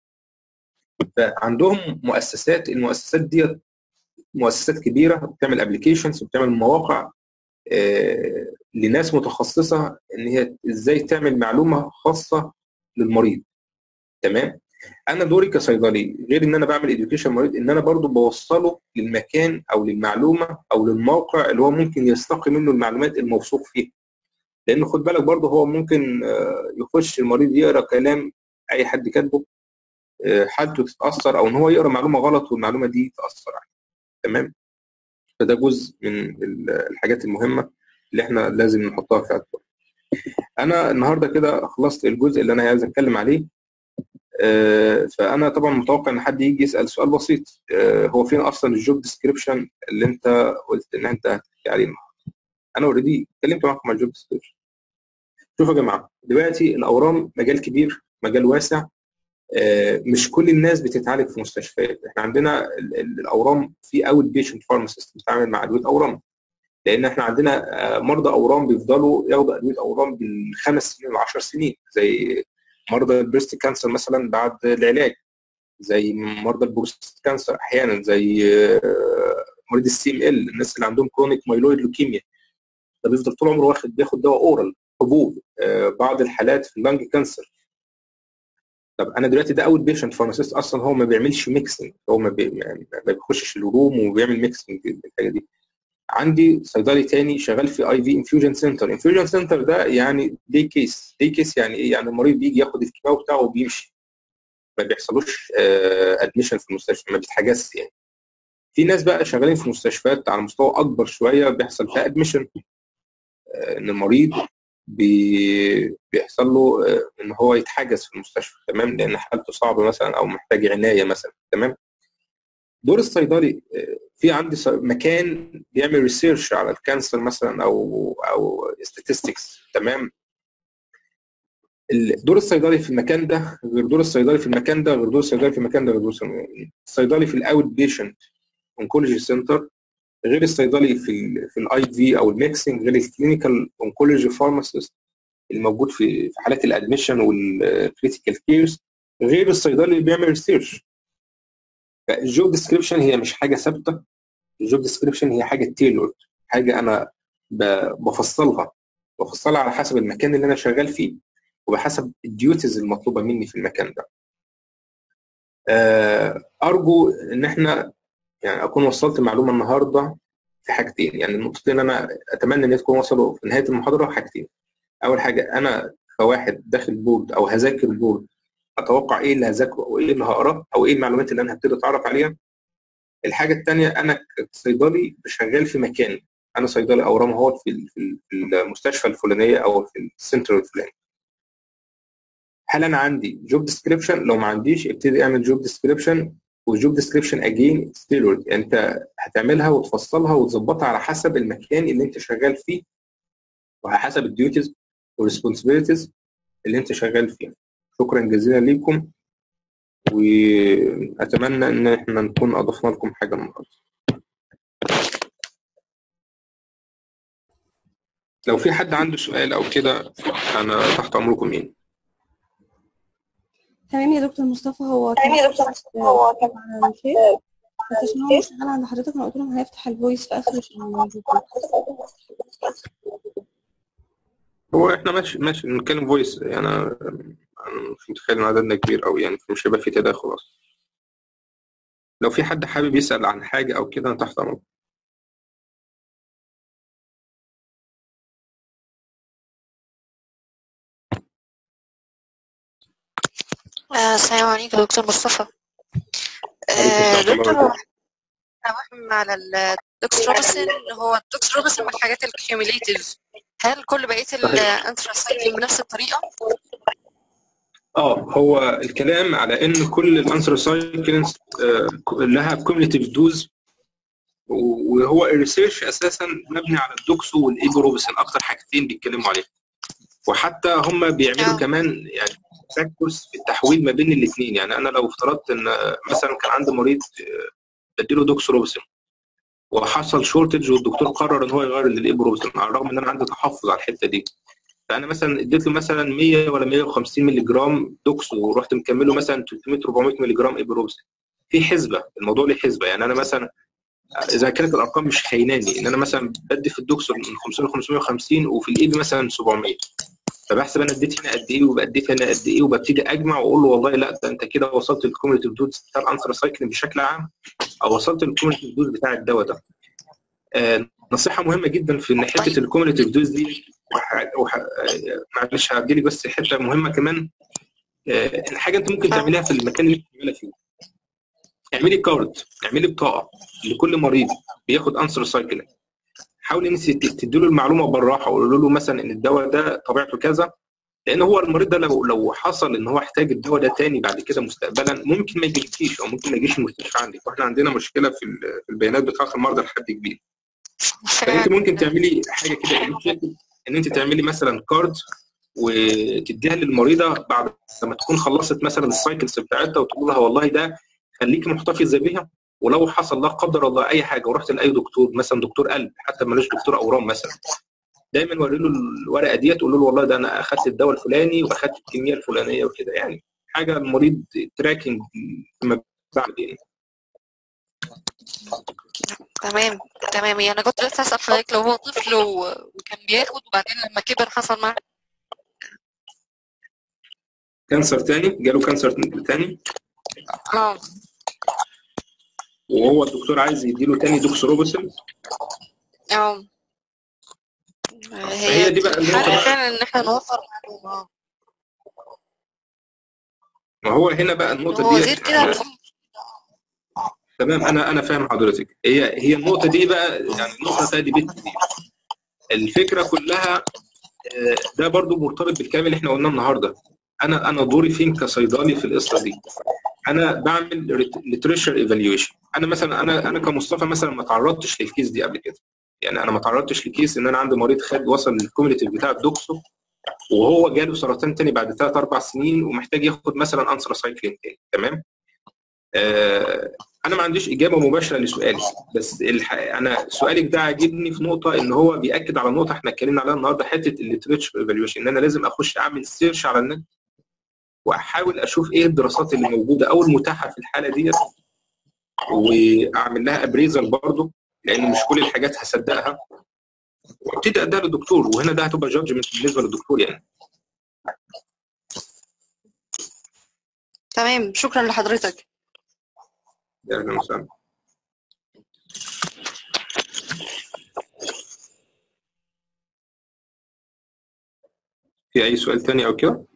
Speaker 1: فعندهم مؤسسات المؤسسات ديت مؤسسات كبيره بتعمل ابلكيشنز وبتعمل مواقع آه لناس متخصصه ان هي ازاي تعمل معلومه خاصه للمريض تمام انا دوري كصيدلي غير ان انا بعمل اديوكيشن مريض ان انا برضو بوصله للمكان او للمعلومه او للموقع اللي هو ممكن يستقي منه المعلومات الموثوق فيها لان خد بالك برضه هو ممكن آه، يخش المريض يقرا كلام اي حد كاتبه آه، حالته تتاثر او ان هو يقرا معلومه غلط والمعلومه دي تاثر عليه تمام فده جزء من ال- الحاجات المهمه اللي احنا لازم نحطها في اعتبار انا النهارده كده خلصت الجزء اللي انا عايز اتكلم عليه آه، فانا طبعا متوقع ان حد يجي يسال سؤال بسيط آه، هو فين اصلا الجوب ديسكريبشن اللي انت قلت ان انت هتحكي عليه النهارده انا اوريدي اتكلمت معاكم عن الجوب ديسكريبشن شوفوا يا جماعه دلوقتي الاورام مجال كبير مجال واسع آه، مش كل الناس بتتعالج في مستشفيات احنا عندنا ال- ال- الاورام في اوت بيشنت فارماسيست بتتعامل مع ادويه اورام لان احنا عندنا آه، مرضى اورام بيفضلوا ياخدوا ادويه اورام بالخمس سنين والعشر سنين زي مرضى البريست كانسر مثلا بعد العلاج زي مرضى البروست كانسر احيانا زي آه، مريض السي ام ال الناس اللي عندهم كرونيك مايلويد لوكيميا ده بيفضل طول عمره واخد بياخد دواء اورال حبوب آه، بعض الحالات في اللنج كانسر طب انا دلوقتي ده اول بيشنت فارماسيست اصلا هو ما بيعملش ميكسنج هو ما, بي... يعني ما بيخشش الروم وبيعمل ميكسنج الحاجه دي عندي صيدلي تاني شغال في اي في انفيوجن سنتر انفيوجن سنتر ده يعني دي كيس دي كيس يعني ايه يعني المريض بيجي ياخد الكيماوي بتاعه وبيمشي ما بيحصلوش ادميشن في المستشفى ما بيتحجزش يعني في ناس بقى شغالين في مستشفيات على مستوى اكبر شويه بيحصل فيها ادميشن ان المريض بي... بيحصل له آه، ان هو يتحجز في المستشفى تمام لان حالته صعبه مثلا او محتاج عنايه مثلا تمام دور الصيدلي آه، في عندي ص- مكان بيعمل ريسيرش على الكانسر مثلا او او statistics تمام ال- دور الصيدلي في المكان ده غير دور الصيدلي في المكان ده غير دور الصيدلي في المكان ده غير دور الصيدلي- الصيدلي في الاوت بيشنت اونكولوجي سنتر غير الصيدلي في ال في الاي في او الميكسنج غير الكلينيكال اونكولوجي فارماسيست الموجود في في حالات الادميشن والكريتيكال كيرز غير الصيدلي اللي بيعمل ريسيرش الجوب ديسكريبشن هي مش حاجه ثابته الجوب ديسكريبشن هي حاجه تيلورد حاجه انا ب- بفصلها بفصلها على حسب المكان اللي انا شغال فيه وبحسب الديوتيز المطلوبه مني في المكان ده آه، ارجو ان احنا يعني اكون وصلت معلومه النهارده في حاجتين يعني النقطتين انا اتمنى ان تكون وصلوا في نهايه المحاضره حاجتين اول حاجه انا كواحد داخل بورد او هذاكر بورد اتوقع ايه اللي هذاكره او ايه اللي هقراه او ايه المعلومات اللي انا هبتدي اتعرف عليها الحاجه الثانيه انا كصيدلي شغال في مكان انا صيدلي اورام هو في ال- في ال- في المستشفى الفلانيه او في السنتر الفلاني هل انا عندي جوب ديسكريبشن لو ما عنديش ابتدي اعمل جوب ديسكريبشن والجوب ديسكريبشن اجين ستيلورد يعني انت هتعملها وتفصلها وتظبطها على حسب المكان اللي انت شغال فيه وعلى حسب الديوتيز والريسبونسبيلتيز اللي انت شغال فيها شكرا جزيلا ليكم واتمنى ان احنا نكون اضفنا لكم حاجه النهارده لو في حد عنده سؤال او كده انا تحت امركم يعني
Speaker 2: تمام يا دكتور مصطفى هو كان
Speaker 3: تمام يا دكتور مصطفى هو كان
Speaker 2: على الشيء بس عشان هو مش شغال عند حضرتك انا قلت لهم هنفتح الفويس في اخر الفيديو
Speaker 1: هو احنا ماشي ماشي نتكلم فويس يعني انا أنا مش متخيل ان عددنا كبير قوي يعني مش هيبقى في تداخل اصلا لو في حد حابب يسال عن حاجه او كده انا تحت امركم
Speaker 3: آه، السلام عليكم دكتور مصطفى
Speaker 1: عليكم
Speaker 3: آه،
Speaker 1: السلام
Speaker 3: دكتور
Speaker 1: ورحمة
Speaker 3: انا وهم على الدكتور روبنسون هو الدكتور روبنسون من الحاجات الكيوميليتيف هل كل بقيه الانثراسايكلين بنفس الطريقه؟
Speaker 1: اه هو الكلام على ان كل الانثروسايكلينز لها كوميونيتيف دوز وهو الريسيرش اساسا مبني على الدوكسو والايبوروبسين اكتر حاجتين بيتكلموا عليها وحتى هم بيعملوا
Speaker 3: آه.
Speaker 1: كمان يعني فاكتورز في التحويل ما بين الاثنين يعني انا لو افترضت ان آه، مثلا كان عندي مريض آه، بديله دوكسوروبسين وحصل شورتج والدكتور قرر ان هو يغير للايبوروبسين على الرغم ان انا عندي تحفظ على الحته دي فانا مثلا اديت له مثلا 100 ولا 150 مللي جرام دوكس ورحت مكمله مثلا 300 400 مللي جرام ايبروبسين في حسبه الموضوع ليه حسبه يعني انا مثلا اذا كانت الارقام مش خيناني ان انا مثلا بدي في الدوكس من 500 ل 550 وفي الايبي مثلا 700 فبحسب انا اديت هنا قد ايه واديت هنا قد ايه وببتدي اجمع واقول له والله لا ده انت كده وصلت للكوميونيتيف دوز بتاع الانثراسايكلين بشكل عام او وصلت للكوميونيتيف دوز بتاع الدواء ده آه، نصيحه مهمه جدا في ان حته
Speaker 3: طيب.
Speaker 1: الكوميونيتيف دوز دي وح... وح... معلش هديلك بس حته مهمه كمان آه، الحاجه انت ممكن تعمليها في المكان اللي انت بتعملها فيه اعملي كارد اعملي بطاقه لكل مريض بياخد انسر سايكلينج حاولي انت تدي له المعلومه بالراحه وقولوا له مثلا ان الدواء ده طبيعته كذا لان هو المريض ده لو لو حصل ان هو احتاج الدواء ده تاني بعد كده مستقبلا ممكن ما يجيلكيش او ممكن ما يجيش المستشفى عندك واحنا عندنا مشكله في ال- في البيانات بتاعه المرضى لحد كبير فانت ممكن تعملي حاجه كده initiative، ان انت تعملي مثلا كارد وتديها للمريضه بعد ما تكون خلصت مثلا السايكلز بتاعتها وتقول لها والله ده خليكي محتفظه بيها ولو حصل لا قدر الله اي حاجه ورحت لاي دكتور مثلا دكتور قلب حتى مالوش دكتور اورام مثلا دايما وري له الورقه ديت قول له والله ده انا اخدت الدواء الفلاني واخدت الكميه الفلانيه وكده يعني حاجه المريض تراكنج فيما بعد يعني
Speaker 3: تمام تمام يعني انا كنت لسه اسال حضرتك لو هو طفل و- وكان بياخد وبعدين لما كبر حصل معاه
Speaker 1: كانسر تاني جاله كانسر تاني
Speaker 3: اه
Speaker 1: وهو الدكتور عايز يديله تاني دوكسروبوسين
Speaker 3: اه
Speaker 1: هي دي بقى النقطة
Speaker 3: الحل
Speaker 1: بقى.
Speaker 3: فعلا ان احنا نوفر معلومة اه
Speaker 1: ما هو هنا بقى النقطه
Speaker 3: هو
Speaker 1: دي
Speaker 3: غير كده
Speaker 1: تمام انا انا فاهم حضرتك هي هي النقطه دي بقى يعني النقطه بتاعت دي بت دي الفكره كلها آه، ده برضو مرتبط بالكلام اللي احنا قلناه النهارده انا انا دوري فين كصيدلي في القصه دي انا بعمل ليتريشر ايفالويشن انا مثلا انا انا كمصطفى مثلا ما تعرضتش للكيس دي قبل كده يعني انا ما تعرضتش لكيس ان انا عندي مريض خد وصل للكوميونيتيف بتاع الدوكسو وهو جاله سرطان تاني بعد ثلاث اربع سنين ومحتاج ياخد مثلا انثراسايكلين تاني تمام آه انا ما عنديش اجابه مباشره لسؤالي بس الح... انا سؤالك ده عاجبني في نقطه ان هو بياكد على نقطه احنا اتكلمنا عليها النهارده حته الليتريتشر ايفالويشن ان انا لازم اخش اعمل سيرش على النت واحاول اشوف ايه الدراسات اللي موجوده او المتاحه في الحاله ديت واعمل لها ابريزل برضه لان مش كل الحاجات هصدقها وابتدي اديها للدكتور وهنا ده هتبقى جادجمنت بالنسبه للدكتور يعني
Speaker 3: تمام شكرا لحضرتك
Speaker 1: اهلا وسهلا في اي سؤال تاني او كده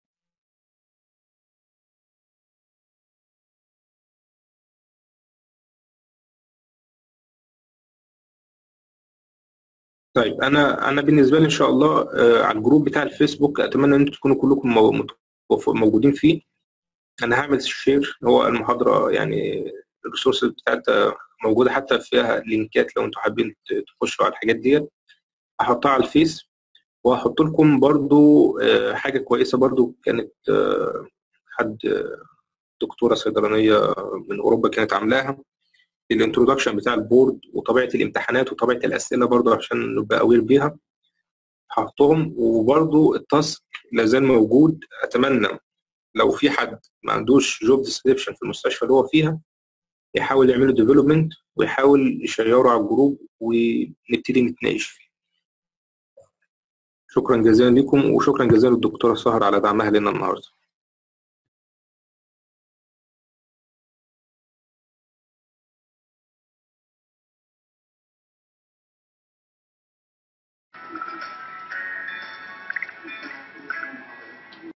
Speaker 1: طيب انا انا بالنسبه لي ان شاء الله آه، على الجروب بتاع الفيسبوك اتمنى ان انتم تكونوا كلكم مو- متوف- موجودين فيه انا هعمل شير هو المحاضره يعني الريسورس بتاعتها موجوده حتى فيها لينكات لو انتم حابين ت- تخشوا على الحاجات ديت هحطها على الفيس وهحط لكم برضو آه، حاجه كويسه برضو كانت آه، حد آه، دكتوره صيدلانيه من اوروبا كانت عاملاها الانترودكشن بتاع البورد وطبيعه الامتحانات وطبيعه الاسئله برضو عشان نبقى اوير بيها هحطهم وبرضو التاسك لازال موجود اتمنى لو في حد ما عندوش جوب ديسكريبشن في المستشفى اللي هو فيها يحاول يعمله ديفلوبمنت ويحاول يشيره على الجروب ونبتدي نتناقش فيه شكرا جزيلا لكم وشكرا جزيلا للدكتوره سهر على دعمها لنا النهارده